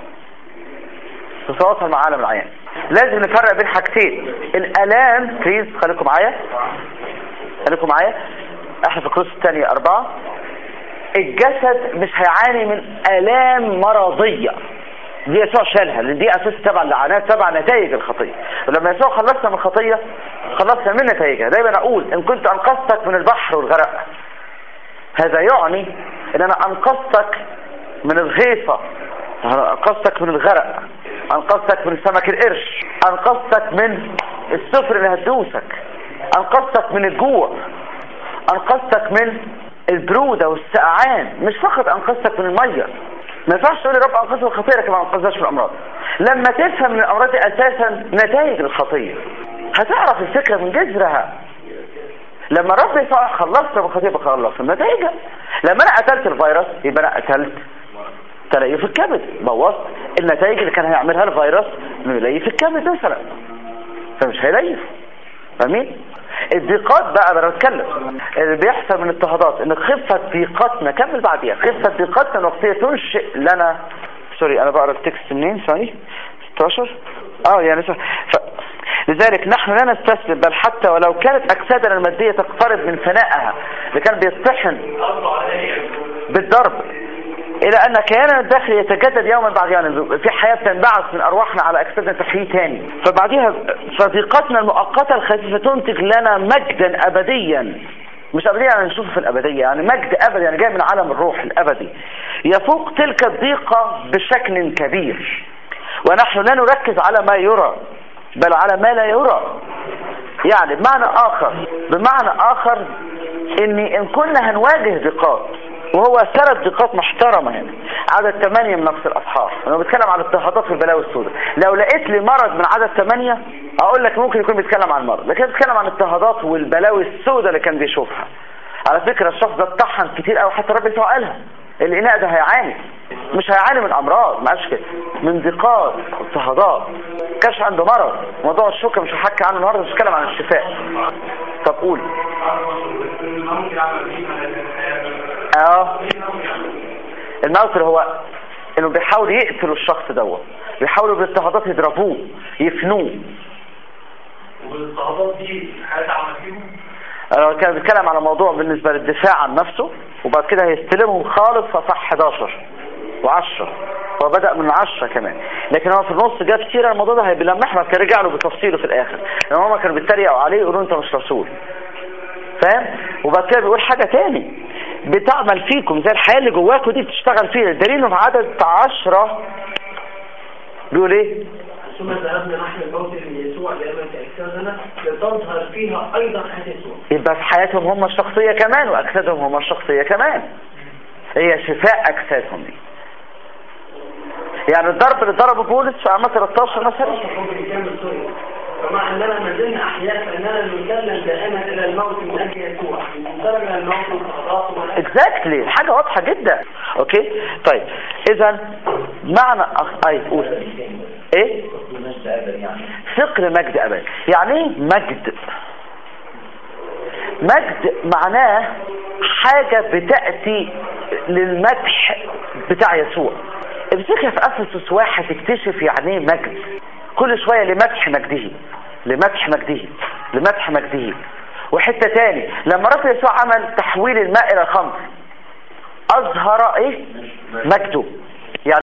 تتواصل مع عالم العيان لازم نفرق بين حاجتين الالام بليز خليكم معايا خليكم معايا احنا في الكروس الثانية اربعة الجسد مش هيعاني من الام مرضية دي يسوع شالها لان دي اساس تبع اللعنات تبع نتائج الخطيه ولما يسوع خلصنا من الخطيه خلصنا من نتائجها دايما اقول ان كنت انقذتك من البحر والغرق هذا يعني ان انا انقذتك من الغيصه انقذتك من الغرق انقذتك من سمك القرش انقذتك من السفر اللي هتدوسك انقذتك من الجوع انقذتك من البرودة والسقعان مش فقط انقذتك من المية ما ينفعش تقول يا رب انقذه من الخطيه لكن ما انقذهاش من الامراض لما تفهم من الامراض دي اساسا نتائج الخطيه هتعرف الفكره من جذرها لما رب يسوع خلصت من الخطيه بخلص من نتائجها لما انا قتلت الفيروس يبقى انا قتلت تليف الكبد بوظت النتائج اللي كان هيعملها الفيروس انه يليف الكبد مثلا فمش هيليف فاهمين الضيقات بقى انا بتكلم اللي بيحصل من اضطهادات ان خفة ضيقاتنا كمل بعديها خفة ضيقاتنا الوقتية تنشئ لنا سوري انا بقرا التكست منين ثاني 16 اه يعني ف... لذلك نحن لا نستسلم بل حتى ولو كانت اجسادنا المادية تقترب من فنائها اللي كان بيطحن بالضرب الى ان كياننا الداخلي يتجدد يوما بعد يوم في حياة تنبعث من ارواحنا على اجسادنا تحيي تاني فبعديها صديقتنا المؤقتة الخفيفة تنتج لنا مجدا ابديا مش ابديا يعني نشوفه في الابدية يعني مجد ابدي يعني جاي من عالم الروح الابدي يفوق تلك الضيقة بشكل كبير ونحن لا نركز على ما يرى بل على ما لا يرى يعني بمعنى اخر بمعنى اخر اني ان كنا هنواجه ضيقات وهو سرد نقاط محترمة هنا عدد ثمانية من نفس الأصحاح أنا بتكلم عن الاضطهادات في البلاوي السوداء لو لقيت لي مرض من عدد ثمانية أقول لك ممكن يكون بيتكلم عن مرض لكن بيتكلم عن الاضطهادات والبلاوي السوداء اللي كان بيشوفها على فكرة الشخص ده اتطحن كتير قوي حتى الرب يسوع قالها الإناء ده هيعاني مش هيعاني من أمراض ما قالش كده من ضيقات اضطهادات كانش عنده مرض موضوع الشوكة مش هحكي عنه النهارده مش هتكلم عن الشفاء طب قول اه الموت اللي هو انه بيحاول يقتلوا الشخص دوت بيحاولوا بالاضطهادات يضربوه يفنوه والاضطهادات دي حاجات عمل فيهم آه، كان بيتكلم على موضوع بالنسبة للدفاع عن نفسه وبعد كده هيستلمهم خالص فصح 11 و10 هو بدأ من 10 كمان لكن هو في النص جاب سيرة الموضوع ده هيبلمح بعد كده رجع له بتفصيله في الآخر لأن هما كانوا بيتريقوا عليه يقولوا أنت مش رسول فاهم وبعد كده بيقول حاجة تاني بتعمل فيكم زي الحياة اللي جواكم دي بتشتغل فيها الدليل إنه في عدد 10 بيقول ايه ثم ذهبنا نحن الموت ليسوع لأمة أجسادنا لتظهر فيها أيضا حياة يسوع يبقى في حياتهم هم الشخصية كمان وأجسادهم هم الشخصية كمان هي شفاء أجسادهم دي يعني الضرب اللي ضربه بولس في أعمال 13 مثلا الحب بكامل سوريا ومع أننا ما زلنا أحياء فإننا نسلم دائما إلى الموت من أجل يسوع نسلم إلى الموت والتعاطف والأجل اكزاكتلي حاجة واضحة جدا اوكي طيب اذا معنى أخ... اي قول ايه فقر مجد ابد يعني ايه مجد مجد معناه حاجة بتأتي للمدح بتاع يسوع الفكرة في أفسس واحد تكتشف يعني ايه مجد كل شوية لمدح مجده لمدح مجده لمدح مجده وحتة تاني لما رب يسوع عمل تحويل الماء إلى الخمر أظهر إيه مجده يعني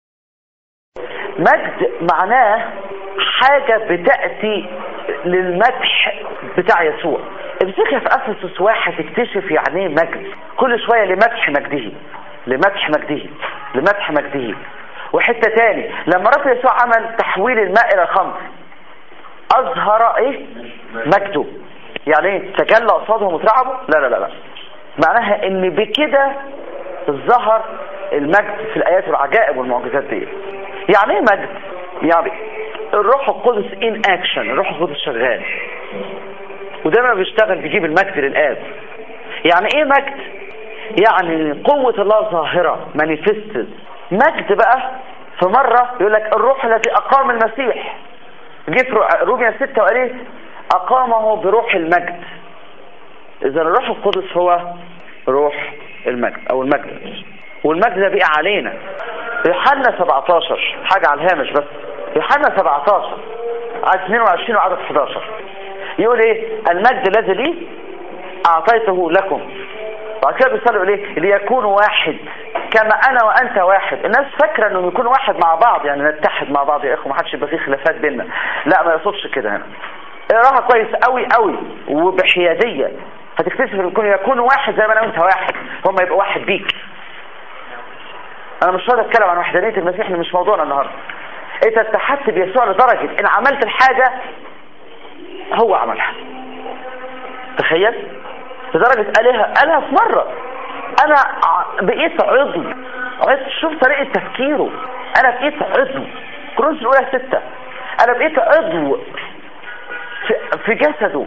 مجد معناه حاجة بتأتي للمدح بتاع يسوع الفكرة في أفسس واحد تكتشف يعني ايه مجد كل شوية لمدح مجده لمدح مجده لمدح مجده وحتة تاني لما رب يسوع عمل تحويل الماء إلى الخمر أظهر إيه مجده يعني ايه تجلى قصادهم وترعبوا لا لا لا لا معناها ان بكده ظهر المجد في الايات والعجائب والمعجزات دي يعني ايه مجد يعني الروح القدس ان اكشن الروح القدس شغال ودايما بيشتغل بيجيب المجد للاب يعني ايه مجد يعني قوة الله ظاهرة مانيفستد مجد بقى في مرة يقول لك الروح الذي اقام المسيح جه في روميا 6 وقال ايه أقامه بروح المجد إذا الروح القدس هو روح المجد أو المجد والمجد ده بقى علينا يوحنا 17 حاجة على الهامش بس يوحنا 17 عدد 22 وعدد 11 يقول ايه المجد الذي لي أعطيته لكم بعد كده بيصلوا ليه ليكونوا واحد كما انا وانت واحد الناس فاكره انهم يكونوا واحد مع بعض يعني نتحد مع بعض يا اخو ما حدش يبقى فيه خلافات بيننا لا ما يقصدش كده هنا اقراها كويس قوي قوي وبحياديه هتكتشف ان يكون يكون واحد زي ما انا وانت واحد هم يبقى واحد بيك انا مش راضي اتكلم عن وحدانيه المسيح اللي مش موضوعنا النهارده انت اتحدت بيسوع لدرجه ان عملت الحاجه هو عملها تخيل لدرجه قالها قالها في مره انا بقيت عضو عضو شوف طريقه تفكيره انا بقيت عضو كرونس الاولى ستة انا بقيت عضو في, في جسده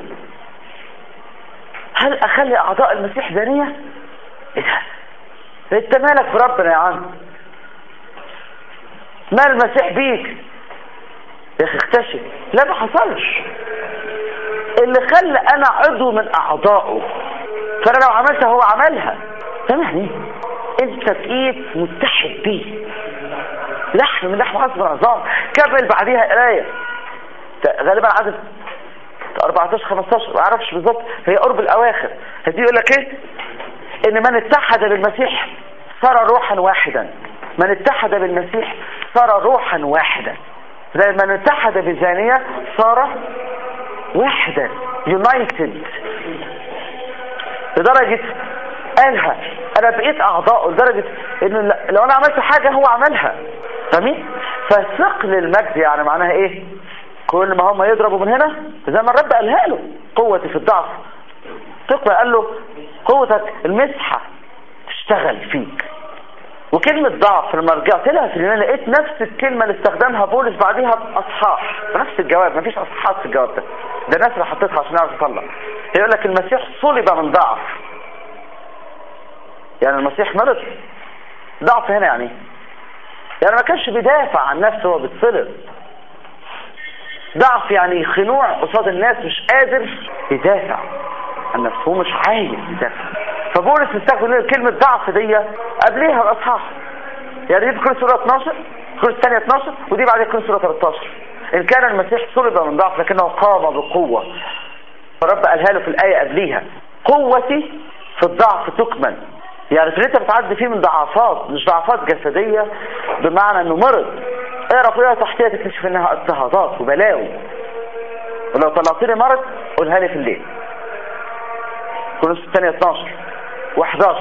هل اخلي اعضاء المسيح دانية ايه ده انت مالك بربنا يا عم مال المسيح بيك يا اخي اختشي لا ما حصلش اللي خلى انا عضو من اعضائه فانا لو عملتها هو عملها سامحني انت بقيت متحد بيه لحم من لحم عصب العظام كمل بعديها قرايه غالبا عدد 14 15 ما اعرفش بالظبط هي قرب الاواخر هدي يقول لك ايه ان من اتحد بالمسيح صار روحا واحدا من اتحد بالمسيح صار روحا واحدا زي من اتحد بزانية صار واحدا يونايتد لدرجة قالها انا بقيت اعضاء لدرجة ان لو انا عملت حاجة هو عملها فاهمين فثقل المجد يعني معناها ايه كل ما هم يضربوا من هنا زي ما الرب قالها له قوتي في الضعف تقوى قال له قوتك المسحة يشتغل فيك وكلمة ضعف لما رجعت لها في اليونان لقيت نفس الكلمة اللي استخدمها بولس بعديها بأصحاح نفس الجواب مفيش أصحاحات في الجواب ده ده الناس اللي حطيتها عشان يعرف يطلع يقول لك المسيح صلب من ضعف يعني المسيح مرض ضعف هنا يعني إيه؟ يعني ما كانش بيدافع عن نفسه وهو بيتصلب ضعف يعني خنوع قصاد الناس مش قادر يدافع عن نفسه هو مش عايز يدافع فبولس استخدم كلمة ضعف دي قبليها بأصحاح يعني دي في كل سورة 12 كل الثانية 12 ودي بعد كل سورة 13 إن كان المسيح صلب من ضعف لكنه قام بقوة فرب قالها له في الآية قبليها قوتي في الضعف تكمل يعني في اللي انت بتعدي فيه من ضعفات مش ضعفات جسدية بمعنى انه مرض اقرا فيها تحتيها تكتشف انها اضطهادات وبلاوي ولو طلعت لي مرض قولها لي في الليل كل الثانية 12 و11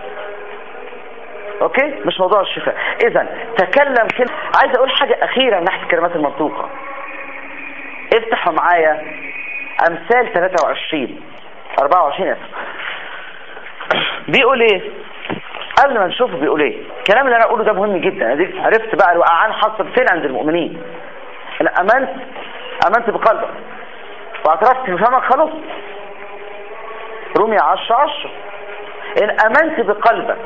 اوكي مش موضوع الشفاء اذا تكلم كلمة عايز اقول حاجة اخيرة من ناحية الكلمات المنطوقة افتحوا معايا امثال 23 24 اسف بيقول ايه قبل ما نشوفه بيقول ايه الكلام اللي انا اقوله ده مهم جدا اديك عرفت بقى الوقعان حصل فين عند المؤمنين انا امنت امنت بقلبك واعترفت بفمك خلاص رومية 10 10 ان امنت بقلبك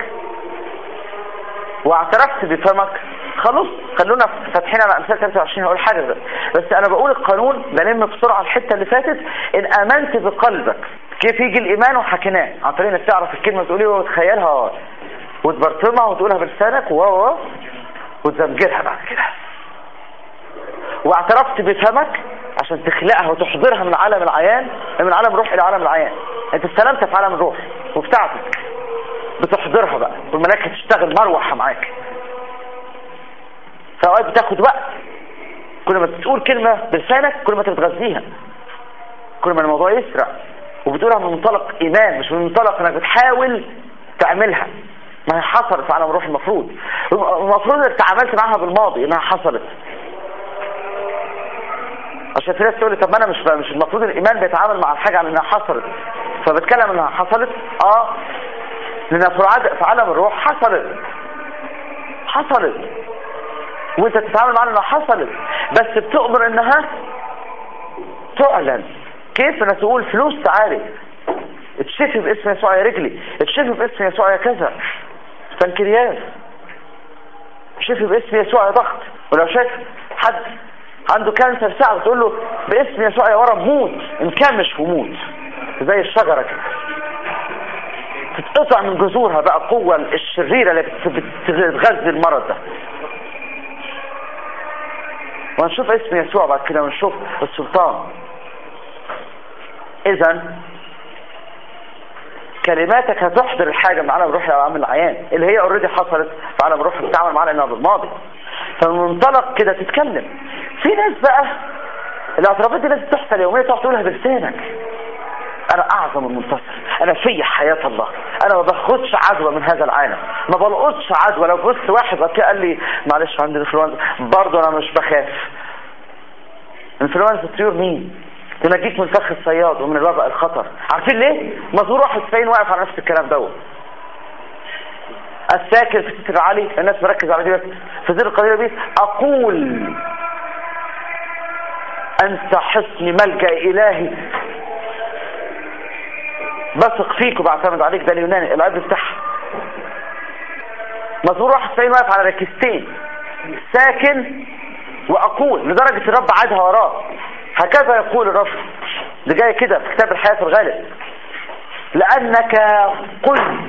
واعترفت بفمك خلاص خلونا فاتحين على امثال 23 هقول حاجه بس. بس انا بقول القانون بلم بسرعه الحته اللي فاتت ان امنت بقلبك كيف يجي الايمان وحكيناه عن طريق انك تعرف الكلمه تقول ايه وتخيلها وتبرطمها وتقولها بلسانك و و وتزمجرها بعد كده واعترفت بفمك عشان تخلقها وتحضرها من عالم العيان من عالم الروح الى عالم العيان انت استلمت في عالم الروح وبتاعتك بتحضرها بقى والملائكه تشتغل مروحه معاك فأوقات بتاخد وقت كل ما تقول كلمة بلسانك كل ما تتغذيها كل ما الموضوع يسرع وبتقولها من منطلق إيمان مش من منطلق إنك بتحاول تعملها ما هي حصلت في عالم الروح المفروض المفروض انك تعاملت معاها بالماضي انها حصلت عشان في ناس تقول لي طب ما انا مش مش المفروض الايمان بيتعامل مع الحاجه على انها حصلت فبتكلم انها حصلت اه لانها في عالم الروح حصلت حصلت وانت تتعامل معاها انها حصلت بس بتؤمر انها تعلن كيف انا تقول فلوس تعالي اتشفي باسم يسوع يا رجلي اتشفي باسم يسوع يا كذا بنكرياس اتشفي باسم يسوع يا ضغط ولو شايف حد عنده كانسر ساعة بتقول له باسم يسوع يا ورم موت انكمش وموت زي الشجرة كده تتقطع من جذورها بقى القوة الشريرة اللي بتغذي المرض ده وهنشوف اسم يسوع بعد كده ونشوف السلطان اذا كلماتك هتحضر الحاجة من عالم الروح الى عالم العيان اللي هي اوريدي حصلت في عالم الروح بتتعامل معاها لانها بالماضي فمن منطلق كده تتكلم في ناس بقى الاعترافات دي لازم تحصل يوميا تقعد تقولها بلسانك انا اعظم المنتصر انا في حياة الله انا ما باخدش عدوى من هذا العالم ما بلقطش عدوى لو بص واحد بعد كده قال لي معلش عندي انفلونزا برضه انا مش بخاف انفلونزا الطيور مين تنجيك من فخ الصياد ومن الوباء الخطر عارفين ليه مزور 91 واقف على نفس الكلام دوت الساكن في ستر علي الناس مركز على دي بس في زر القضية دي اقول انت حصن ملجأ الهي بثق فيك وبعتمد عليك ده اليوناني العيب بتاعها مزمور واحد فين واقف على ركستين ساكن واقول لدرجة الرب عادها وراه هكذا يقول الرب ده جاي كده في كتاب الحياة في الغالب لأنك قلت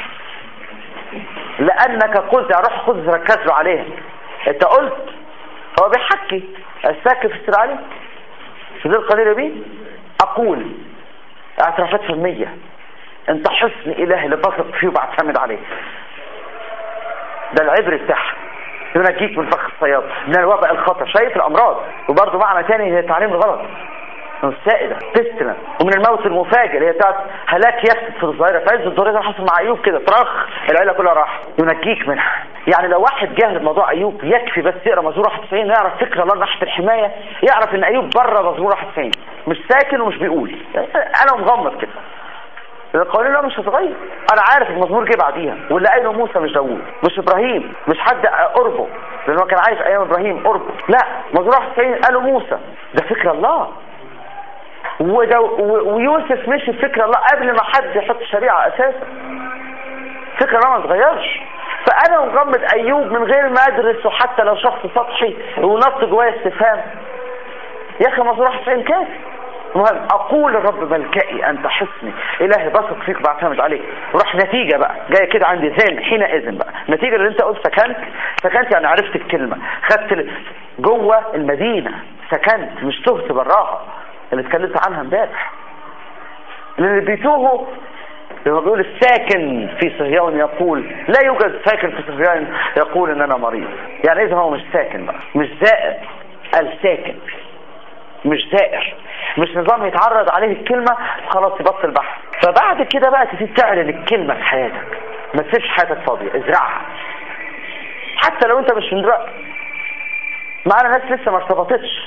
لأنك قلت يا روح القدس ركز له عليها انت قلت هو بيحكي الساكن في السر علي في ذي القليلة بيه أقول اعترافات فمية انت حسن الهي اللي بثق فيه وبعتمد عليه ده العبر بتاعها ينجيك من فخ الصياد من الوباء الخطر شايف الامراض وبرضه معنى تاني هي تعليم الغلط السائدة تستنا ومن الموت المفاجئ اللي هي بتاعت هلاك يفسد في الظاهرة في عز الظهيرة اللي حصل مع ايوب كده طرخ العيلة كلها راح ينجيك منها يعني لو واحد جاهل بموضوع ايوب يكفي بس يقرا مزمور 91 يعرف فكرة الله ناحية الحماية يعرف ان ايوب بره مزمور 91 مش ساكن ومش بيقول انا مغمض كده القوانين لا مش هتتغير انا عارف المزمور جه بعديها واللي قايله موسى مش داوود مش ابراهيم مش حد قربه لان هو كان عايش ايام ابراهيم قربه لا مزمور 91 قاله موسى ده فكر الله وده و- ويوسف مشي بفكر الله قبل ما حد يحط شريعه اساسا فكر الله ما اتغيرش فانا مغمض ايوب من غير ما ادرس وحتى لو شخص سطحي ونط جوايا استفهام يا اخي مزمور 91 كافي المهم اقول الرب ملجئي انت حصني الهي بثق فيك بعتمد عليك وراح نتيجه بقى جايه كده عندي ذهن حينئذ بقى النتيجه اللي انت قلت سكنت سكنت يعني عرفت الكلمه خدت ال- جوه المدينه سكنت مش تهت براها اللي اتكلمت عنها امبارح اللي بيتوهوا لما بيقول الساكن في صهيون يقول لا يوجد ساكن في صهيون يقول ان انا مريض يعني اذا هو مش ساكن بقى مش زائر قال ساكن مش زائر مش نظام يتعرض عليه الكلمة خلاص يبطل بحث فبعد كده بقى تبتدي تعلن الكلمة في حياتك ما تسيبش حياتك فاضية ازرعها حتى لو انت مش من رأي معانا ناس لسه ما ارتبطتش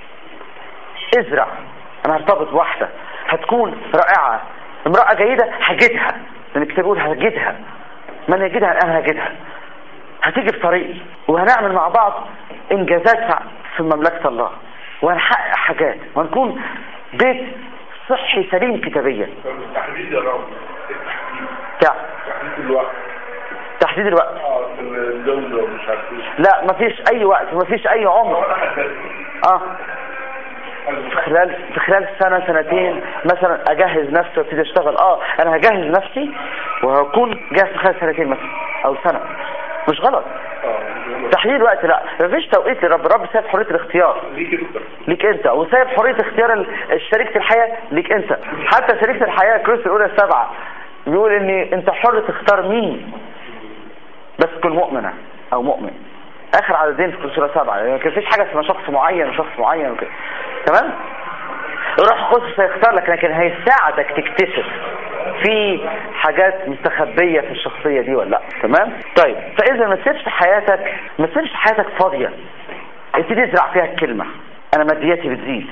ازرع انا هرتبط بواحدة هتكون رائعة امرأة جيدة هجدها لان الكتاب بيقول هجدها من يجدها انا هجدها هتيجي في طريقي وهنعمل مع بعض انجازات في مملكة الله وهنحقق حاجات وهنكون بيت صحي سليم كتابيا تحديد يا رب بتاع تحديد الوقت تحديد الوقت اه في الجولة ومش عارف ايه لا مفيش اي وقت مفيش اي عمر وانا حساسي اه في خلال في خلال سنة سنتين مثلا اجهز نفسي وابتدي اشتغل اه انا هجهز نفسي وهكون جاهز في خلال سنتين مثلا او سنة مش غلط اه تحديد وقت لا مفيش توقيت لرب الرب سايب حرية الاختيار ليك انت ليك انت وسايب حرية اختيار ال- شريكة الحياة ليك انت حتى شريكة الحياة كروس الاولى السبعة بيقول ان انت حر تختار مين بس تكون مؤمنة او مؤمن اخر عددين في كروس الاولى سبعة يعني مفيش حاجة اسمها شخص معين وشخص معين وكده تمام روح قدس هيختار لك لكن هيساعدك تكتشف في حاجات مستخبية في الشخصية دي ولا لا تمام طيب فاذا ما تسيبش حياتك ما تسيبش حياتك فاضية ابتدي ازرع فيها الكلمة انا مادياتي بتزيد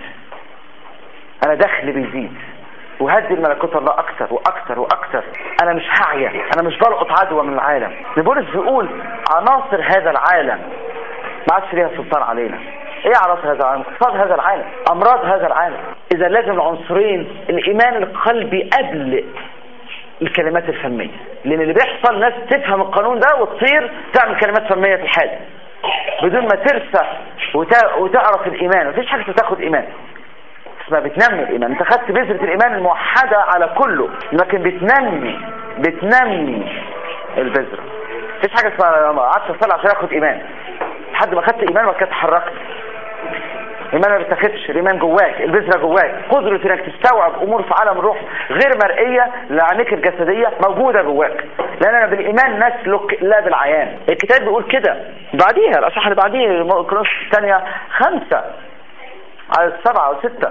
انا دخلي بيزيد وهدي الملكوت الله اكتر واكتر واكتر انا مش هعيا انا مش بلقط عدوى من العالم بولس بيقول عناصر هذا العالم ما عادش ليها سلطان علينا ايه عناصر هذا العالم اقتصاد هذا العالم امراض هذا العالم اذا لازم العنصرين الايمان القلبي قبل الكلمات الفمية لان اللي بيحصل ناس تفهم القانون ده وتطير تعمل كلمات فمية في الحال بدون ما ترسى وت- وتعرف الايمان مفيش حاجة تاخد ايمان اسمها بتنمي الايمان انت خدت بذرة الايمان الموحدة على كله لكن بتنمي بتنمي البذرة مفيش حاجة اسمها ما قعدت اصلي عشان اخد ايمان لحد ما خدت ايمان وبعد كده اتحركت الايمان ما بيتاخدش الايمان جواك البذره جواك قدره انك تستوعب امور في عالم الروح غير مرئيه لعينيك الجسديه موجوده جواك لان انا بالايمان نسلك لا بالعيان الكتاب بيقول كده بعديها الاصح اللي بعديه كورنثوس الثانيه خمسه على السبعه او سته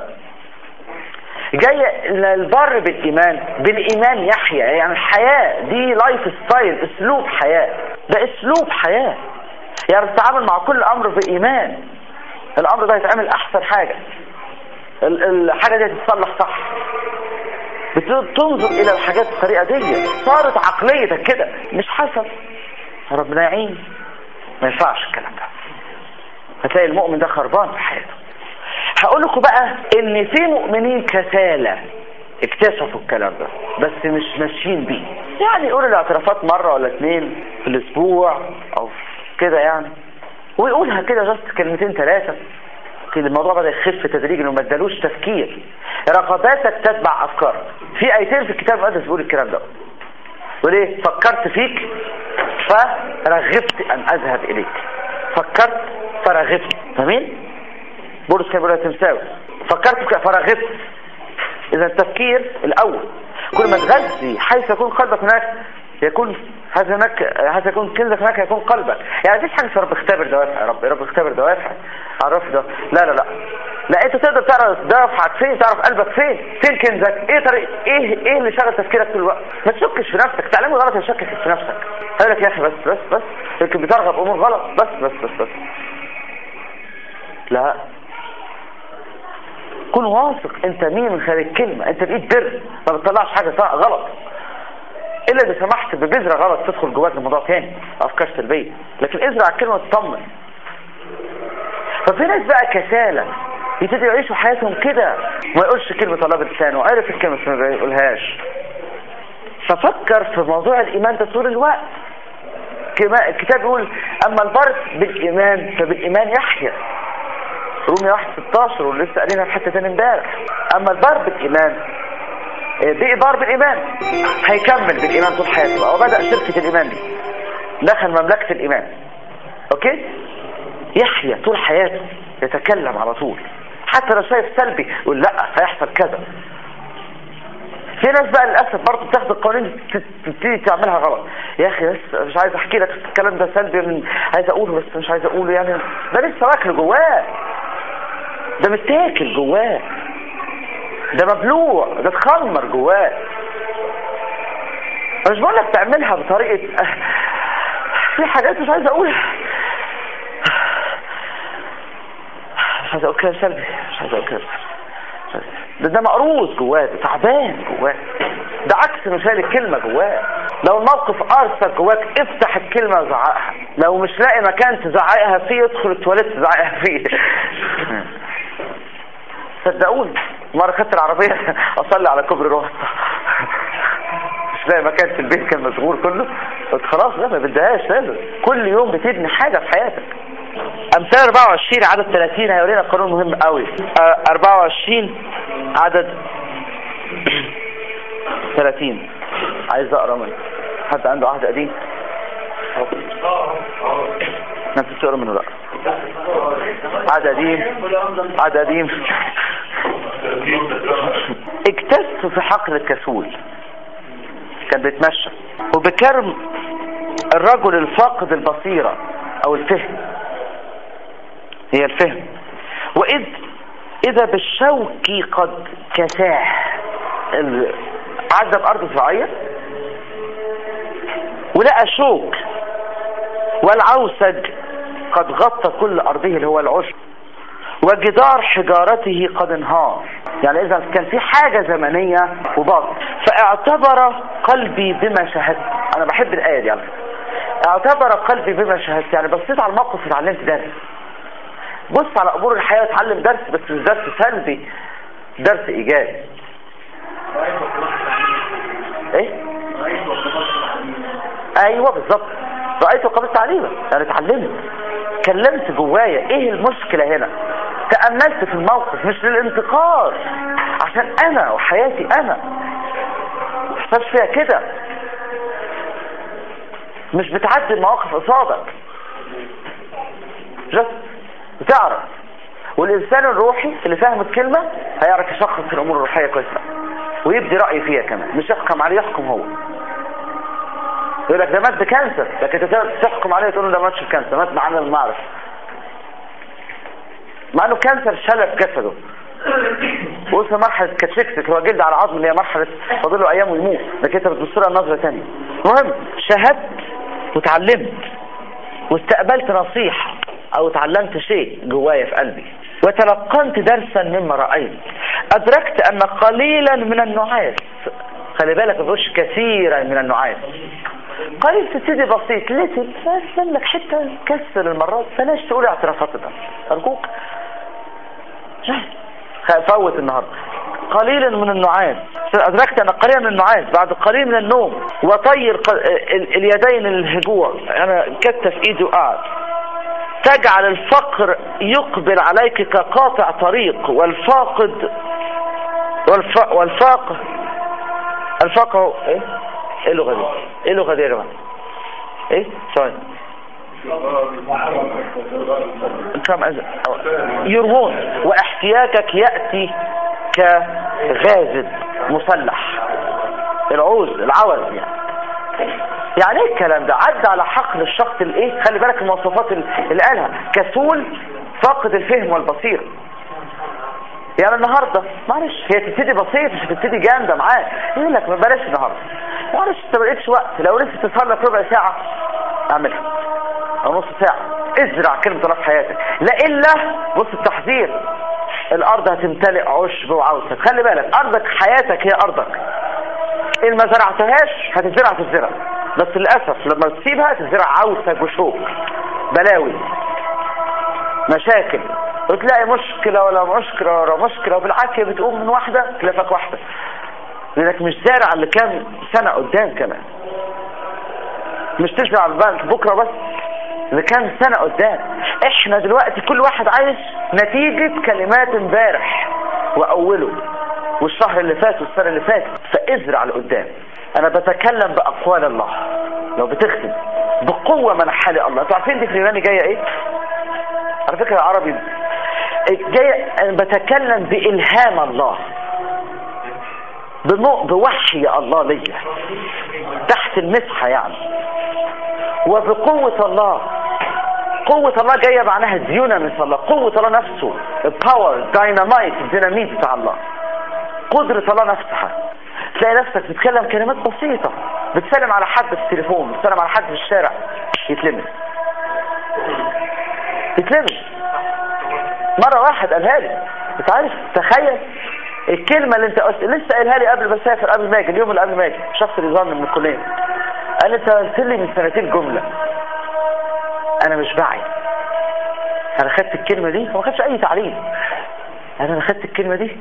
جاي البر بالايمان بالايمان يحيا يعني الحياه دي لايف ستايل اسلوب حياه ده اسلوب حياه يعني بتتعامل مع كل امر بايمان الامر ده يتعمل احسن حاجة ال- الحاجة دي تتصلح صح بتنظر الى الحاجات بالطريقة دي صارت عقليتك كده مش حسب ربنا يعين ما ينفعش الكلام ده هتلاقي المؤمن ده خربان في حياته هقول لكم بقى ان في مؤمنين كسالى اكتشفوا الكلام ده بس مش ماشيين بيه يعني يقول الاعترافات مرة ولا اتنين في الاسبوع او كده يعني ويقولها كده جست كلمتين ثلاثة كده الموضوع بدأ يخف تدريجيا وما ادالوش تفكير رغباتك تتبع افكارك في ايتين في الكتاب المقدس بيقول الكلام ده وليه فكرت فيك فرغبت ان اذهب اليك فكرت فرغبت فاهمين بولس كان بيقول تمساوي فكرت فيك فرغبت اذا التفكير الاول كل ما تغذي حيث يكون قلبك هناك يكون هذا هناك هذا يكون كنزك هناك يكون قلبك يعني مفيش حاجه اسمها رب اختبر دوافع يا رب يا رب اختبر دوافع عرف ده لا لا لا لا انت تقدر تعرف دوافعك فين تعرف قلبك فين فين كنزك ايه طريق ايه ايه اللي شغل تفكيرك طول الوقت ما تشكش في نفسك تعلمه غلط يشكك في نفسك قال لك يا اخي بس بس بس يمكن بترغب امور غلط بس بس بس بس لا كن واثق انت مين من خلال الكلمة انت بايد بر ما بتطلعش حاجة صح- غلط الا اذا سمحت ببذرة غلط تدخل جواك الموضوع تاني افكار سلبية لكن ازرع الكلمة تطمن ففي ناس بقى كسالة يبتدوا يعيشوا حياتهم كده ما يقولش كلمة الله بلسانه وعرف الكلمة بس ما يقولهاش ففكر في موضوع الإيمان ده طول الوقت كما الكتاب يقول أما البر بالإيمان فبالإيمان يحيا رومية 1 16 واللي لسه قالينها في حتة تاني امبارح أما البر بالإيمان بقي بار بالإيمان هيكمل بالإيمان طول حياته بقى وبدأ شركة الإيمان دي دخل مملكة الإيمان أوكي يحيا طول حياته يتكلم على طول حتى لو شايف سلبي يقول لا هيحصل كذا في ناس بقى للاسف برضه بتاخد القوانين تت- تبتدي تعملها غلط يا اخي بس مش عايز احكي لك الكلام ده سلبي من عايز اقوله بس مش عايز اقوله يعني ده لسه واكل جواه ده متاكل جواه ده مبلوع ده اتخمر جواه مش بقول لك تعملها بطريقه في حاجات مش عايز اقولها مش عايز اقول كلام سلبي مش عايز اقول كلام سلبي ده ده مقروص جواه ده تعبان جواه ده عكس مثال الكلمة جواه لو الموقف أرسل جواك افتح الكلمة وزعقها لو مش لاقي مكان تزعقها فيه ادخل التواليت تزعقها فيه صدقوني مرة خدت العربية أصلي على كوبري روحة مش لاقي مكان في البيت كان مشغول كله قلت خلاص لا ما بدهاش لازم كل يوم بتبني حاجة في حياتك امثال 24 عدد 30 هيورينا قانون مهم قوي آه، 24 عدد 30 عايز اقرا منه حد عنده عهد قديم ما انت تقرا منه لا عهد قديم عهد قديم اكتشف في حقل الكسول كان بيتمشى وبكرم الرجل الفاقد البصيرة او الفهم هي الفهم وإذ إذا بالشوك قد كساه ال- عدى بأرض زراعية ولقى شوك والعوسج قد غطى كل أرضه اللي هو العشب وجدار حجارته قد انهار يعني إذا كان في حاجة زمنية وباطل فاعتبر قلبي بما شاهدت أنا بحب الآية دي على فكرة. اعتبر قلبي بما شاهدت يعني بصيت على الموقف وتعلمت درس بص على امور الحياه وتعلم درس بس مش درس سلبي درس ايجابي ايه ايوه بالظبط رايت وقبلت تعليمه يعني اتعلمت كلمت جوايا ايه المشكله هنا تاملت في الموقف مش للانتقاد عشان انا وحياتي انا محتاج فيها كده مش بتعدي المواقف قصادك بس بتعرف والإنسان الروحي اللي فاهم الكلمة هيعرف يشخص في الأمور الروحية كويس بقى. ويبدي رأي فيها كمان مش يحكم عليه يحكم هو يقول لك ده مات بكانسر لكن انت تحكم عليه تقول له ده ماتش بكانسر مات معانا المعرفة مع انه كانسر شلل في جسده وصل مرحلة كاتشيكسك هو جلد على عظم اللي هي مرحلة فاضل له ايام ويموت لكن انت بتبص لها نظرة تانية المهم شاهدت وتعلمت واستقبلت نصيحة او اتعلمت شيء جوايا في قلبي وتلقنت درسا مما رأيت ادركت ان قليلا من النعاس خلي بالك ما بيقولش كثيرا من النعاس قليل تبتدي بسيط ليتل بس لك حتة كسر المرات بلاش تقول اعترافات ده ارجوك فوت النهارده قليلا من النعاس أدركت أن قليلا من النعاس بعد قليل من النوم وطير ق- ال- اليدين للهجوع أنا كتف إيدي وقعد تجعل الفقر يقبل عليك كقاطع طريق والفاقد والف... والفاق الفاق هو ايه ايه اللغة دي ايه اللغة دي يا جماعة ايه ثواني كم أز... يرهون واحتياجك يأتي كغازل مسلح العوز العوز يعني يعني ايه الكلام ده عدى على حقل الشخص الايه خلي بالك المواصفات اللي قالها كسول فاقد الفهم والبصيرة يعني النهارده معلش هي تبتدي بسيط مش هتبتدي جامده معاك يقول لك ما بلاش النهارده معلش انت ما لقيتش وقت لو لسه تصلي لك ربع ساعه اعملها او نص ساعه ازرع كلمه الله في حياتك لا الا بص التحذير الارض هتمتلئ عشب وعوسك خلي بالك ارضك حياتك هي ارضك ان ما زرعتهاش هتزرع تزرع بس للاسف لما تسيبها تزرع عوسك وشوك بلاوي مشاكل وتلاقي مشكلة ولا مشكلة ولا مشكلة وبالعافية بتقوم من واحدة تلافك واحدة لانك مش زارع اللي كام سنة قدام كمان مش تزرع البنك بكرة بس لكام سنة قدام احنا دلوقتي كل واحد عايش نتيجة كلمات امبارح واوله والشهر اللي فات والسنة اللي فاتت فازرع لقدام انا بتكلم باقوال الله لو بتختم بقوة من حال الله انتوا عارفين دي في اليوناني جاية ايه على فكرة العربي جاية انا بتكلم بإلهام الله بنوع بوحي الله ليا تحت المسحة يعني وبقوة الله قوة الله جاية معناها ديونامس الله قوة الله نفسه الباور داينامايت الديناميت بتاع الله قدرة الله نفسها تلاقي نفسك بتتكلم كلمات بسيطة بتسلم على حد في التليفون بتسلم على حد في الشارع يتلمس يتلمس مرة واحد قالها لي انت عارف تخيل الكلمة اللي انت قلت لسه قايلها لي قبل ما اسافر قبل ما اجي اليوم اللي قبل ما اجي شخص اللي ظن من الكلية قال لي انت قلت لي من سنتين جملة انا مش بعي انا خدت الكلمة دي وما خدتش اي تعليم انا خدت الكلمة دي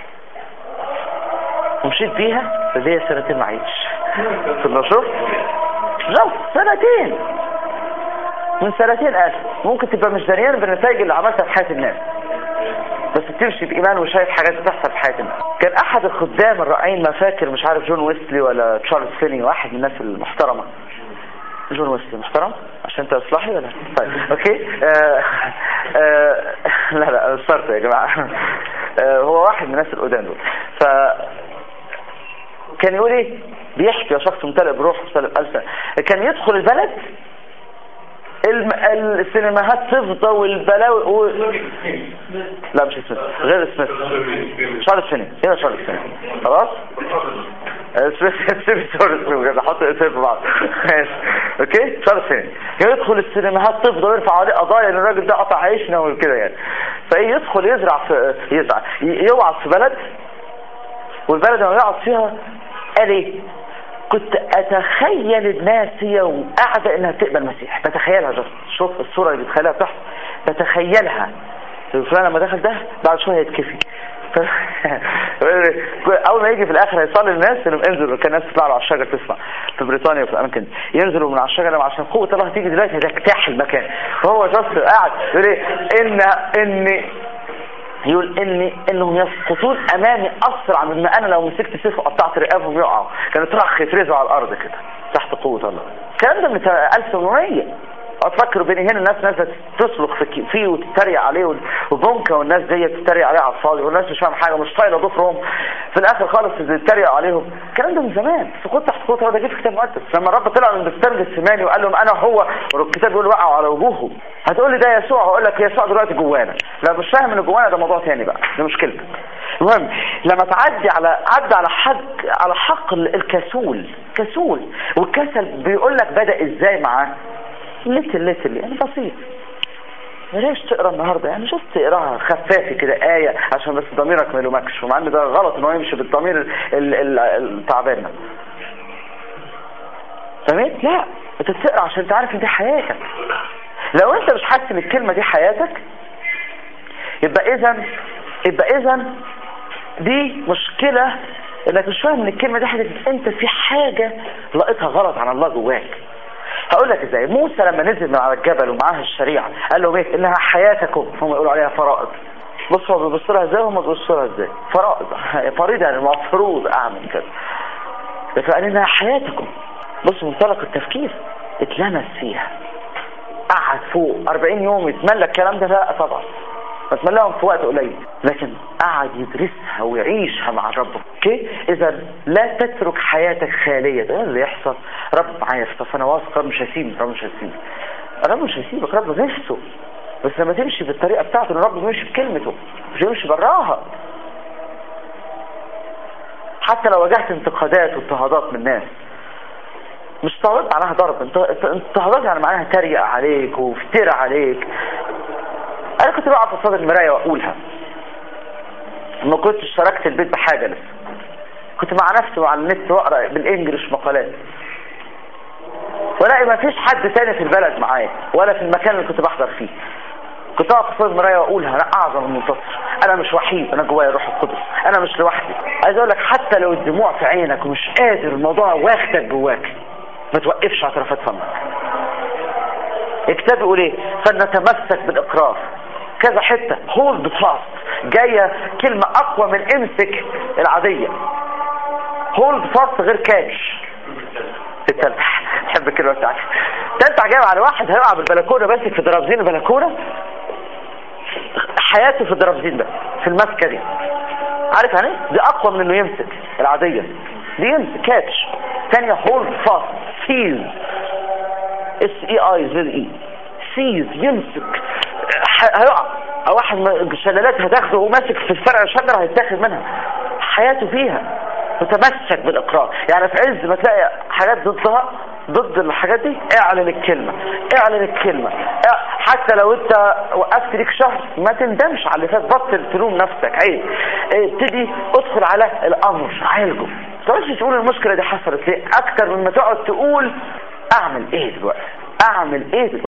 ومشيت بيها فدي سنتين معيش في النشر لا سنتين من سنتين قال ممكن تبقى مش دريان بالنتائج اللي عملتها في حياة الناس بس بتمشي بإيمان وشايف حاجات بتحصل في حياة الناس كان أحد الخدام الرائعين ما فاكر مش عارف جون ويسلي ولا تشارلز فيني واحد من الناس المحترمة جون ويسلي محترم عشان انت اصلاحي ولا طيب اوكي آه آه لا لا صرت يا جماعة آه هو واحد من الناس القدام دول ف كان يقول ايه بيحكي يا شخص ممتلئ بروح ممتلئ بألسن كان يدخل البلد الم... السينماهات تفضى والبلاوي و... لا مش سميث غير سميث شارلز فيني هنا شارلز فيني خلاص سميث سميث سميث حط اسم في بعض ماشي اوكي شارلز فيني يدخل السينماهات تفضى ويرفع عليه قضايا ان الراجل ده قطع عيشنا وكده يعني فايه يدخل يزرع في يزرع يوعظ في بلد والبلد لما يقعد فيها قال ايه كنت اتخيل الناس هي وقاعدة انها تقبل المسيح بتخيلها جست شوف الصورة اللي بتخيلها تحت بتخيلها فلان لما دخل ده بعد شوية يتكفي ف... اول ما يجي في الاخر هيصلي الناس انهم انزلوا كان الناس تطلع له على الشجر تسمع في بريطانيا وفي الاماكن دي ينزلوا من على الشجره عشان قوه الله تيجي دلوقتي هتجتاح المكان فهو جست قاعد يقول ايه ان ان يقول اني انهم يسقطون امامي اسرع مما انا لو مسكت سيف وقطعت رقابهم يقعوا كانوا طرح يترزوا على الارض كده تحت قوة الله الكلام ده من 1800 اتفكر بين هنا الناس نازله تصرخ في فيه وتتريق عليه وبنكه والناس دي تتريق عليه على الفاضي والناس مش فاهم حاجه مش طايله ضفرهم في الاخر خالص تتريقوا عليهم الكلام ده من زمان سقوط تحت قوه ده جه في كتاب مقدس لما الرب طلع من بستان السماني وقال لهم انا هو والكتاب بيقول وقعوا على وجوههم هتقول لي ده يسوع هقول لك يسوع دلوقتي جوانا لا مش فاهم ان جوانا ده موضوع ثاني بقى ده مشكلتك المهم لما تعدي على عدى على حق على حق الكسول كسول والكسل بيقول لك بدا ازاي معاه ليتل ليتل يعني بسيط ليش تقرا النهارده يعني شوف تقراها خفافي كده آية عشان بس ضميرك ما يلومكش ومع ان ده غلط ان هو يمشي بالضمير التعبان فهمت؟ لا انت بتقرا عشان تعرف ان دي حياتك لو انت مش حاسس ان الكلمة دي حياتك يبقى اذا يبقى اذا دي مشكلة انك مش فاهم ان الكلمة دي حاجة انت في حاجة لقيتها غلط عن الله جواك هقول لك ازاي موسى لما نزل من على الجبل ومعاه الشريعة قال لهم ايه انها حياتكم هم يقولوا عليها فرائض بص هو بيبص لها ازاي وهم بيبصوا لها ازاي فرائض فريضة يعني المفروض اعمل كده فقال انها حياتكم بص منطلق التفكير اتلمس فيها قعد فوق 40 يوم يتملى الكلام ده لا طبعا فتملاهم في وقت قليل لكن قعد يدرسها ويعيشها مع الرب اوكي اذا لا تترك حياتك خاليه ده اللي يحصل رب معايا فانا واثق رب مش هيسيبني رب مش هيسيبني رب مش هيسيبك رب نفسه بس لما تمشي بالطريقه بتاعته ان رب بيمشي بكلمته مش بيمشي براها حتى لو واجهت انتقادات واضطهادات من الناس مش اضطهادات معناها ضرب انتقادات يعني معناها تريق عليك وافترى عليك انا كنت بقعد قصاد المرايه واقولها ما كنتش تركت البيت بحاجة لسه كنت مع نفسي وعلى النت واقرا بالانجلش مقالات ولاقي ما فيش حد تاني في البلد معايا ولا في المكان اللي كنت بحضر فيه كنت اقف قصاد المرايه واقول انا اعظم المنتصر انا مش وحيد انا جوايا روح القدس انا مش لوحدي عايز اقول لك حتى لو الدموع في عينك ومش قادر الموضوع واخدك جواك ما توقفش اعترافات فمك الكتاب يقول ايه فلنتمسك بالاقرار كذا حته هولد فاست جايه كلمه اقوى من امسك العاديه هولد فاست غير كاتش تتلح تحب الكلمه بتاعتي تلتع جاي على واحد هيقع بالبلكونه ماسك في درابزين البلكونه حياته في الدرابزين ده في المسكه دي عارف يعني إيه؟ دي اقوى من انه يمسك العاديه دي يمسك كاتش ثانيه هولد فاست سيز اس اي اي زد اي سيز يمسك ح- هيقع أو واحد من الشلالات هتاخده وماسك في الفرع شجره هيتاخد منها حياته فيها متمسك بالاقرار يعني في عز ما تلاقي حاجات ضدها ضد الحاجات دي اعلن الكلمة اعلن الكلمة اع- حتى لو انت وقفت ليك شهر ما تندمش على اللي فات بطل تلوم نفسك عيب اه، ابتدي ادخل على الامر عالجه ما تقعدش تقول المشكلة دي حصلت ليه اكتر من ما تقعد تقول اعمل ايه دلوقتي اعمل ايه دلوقتي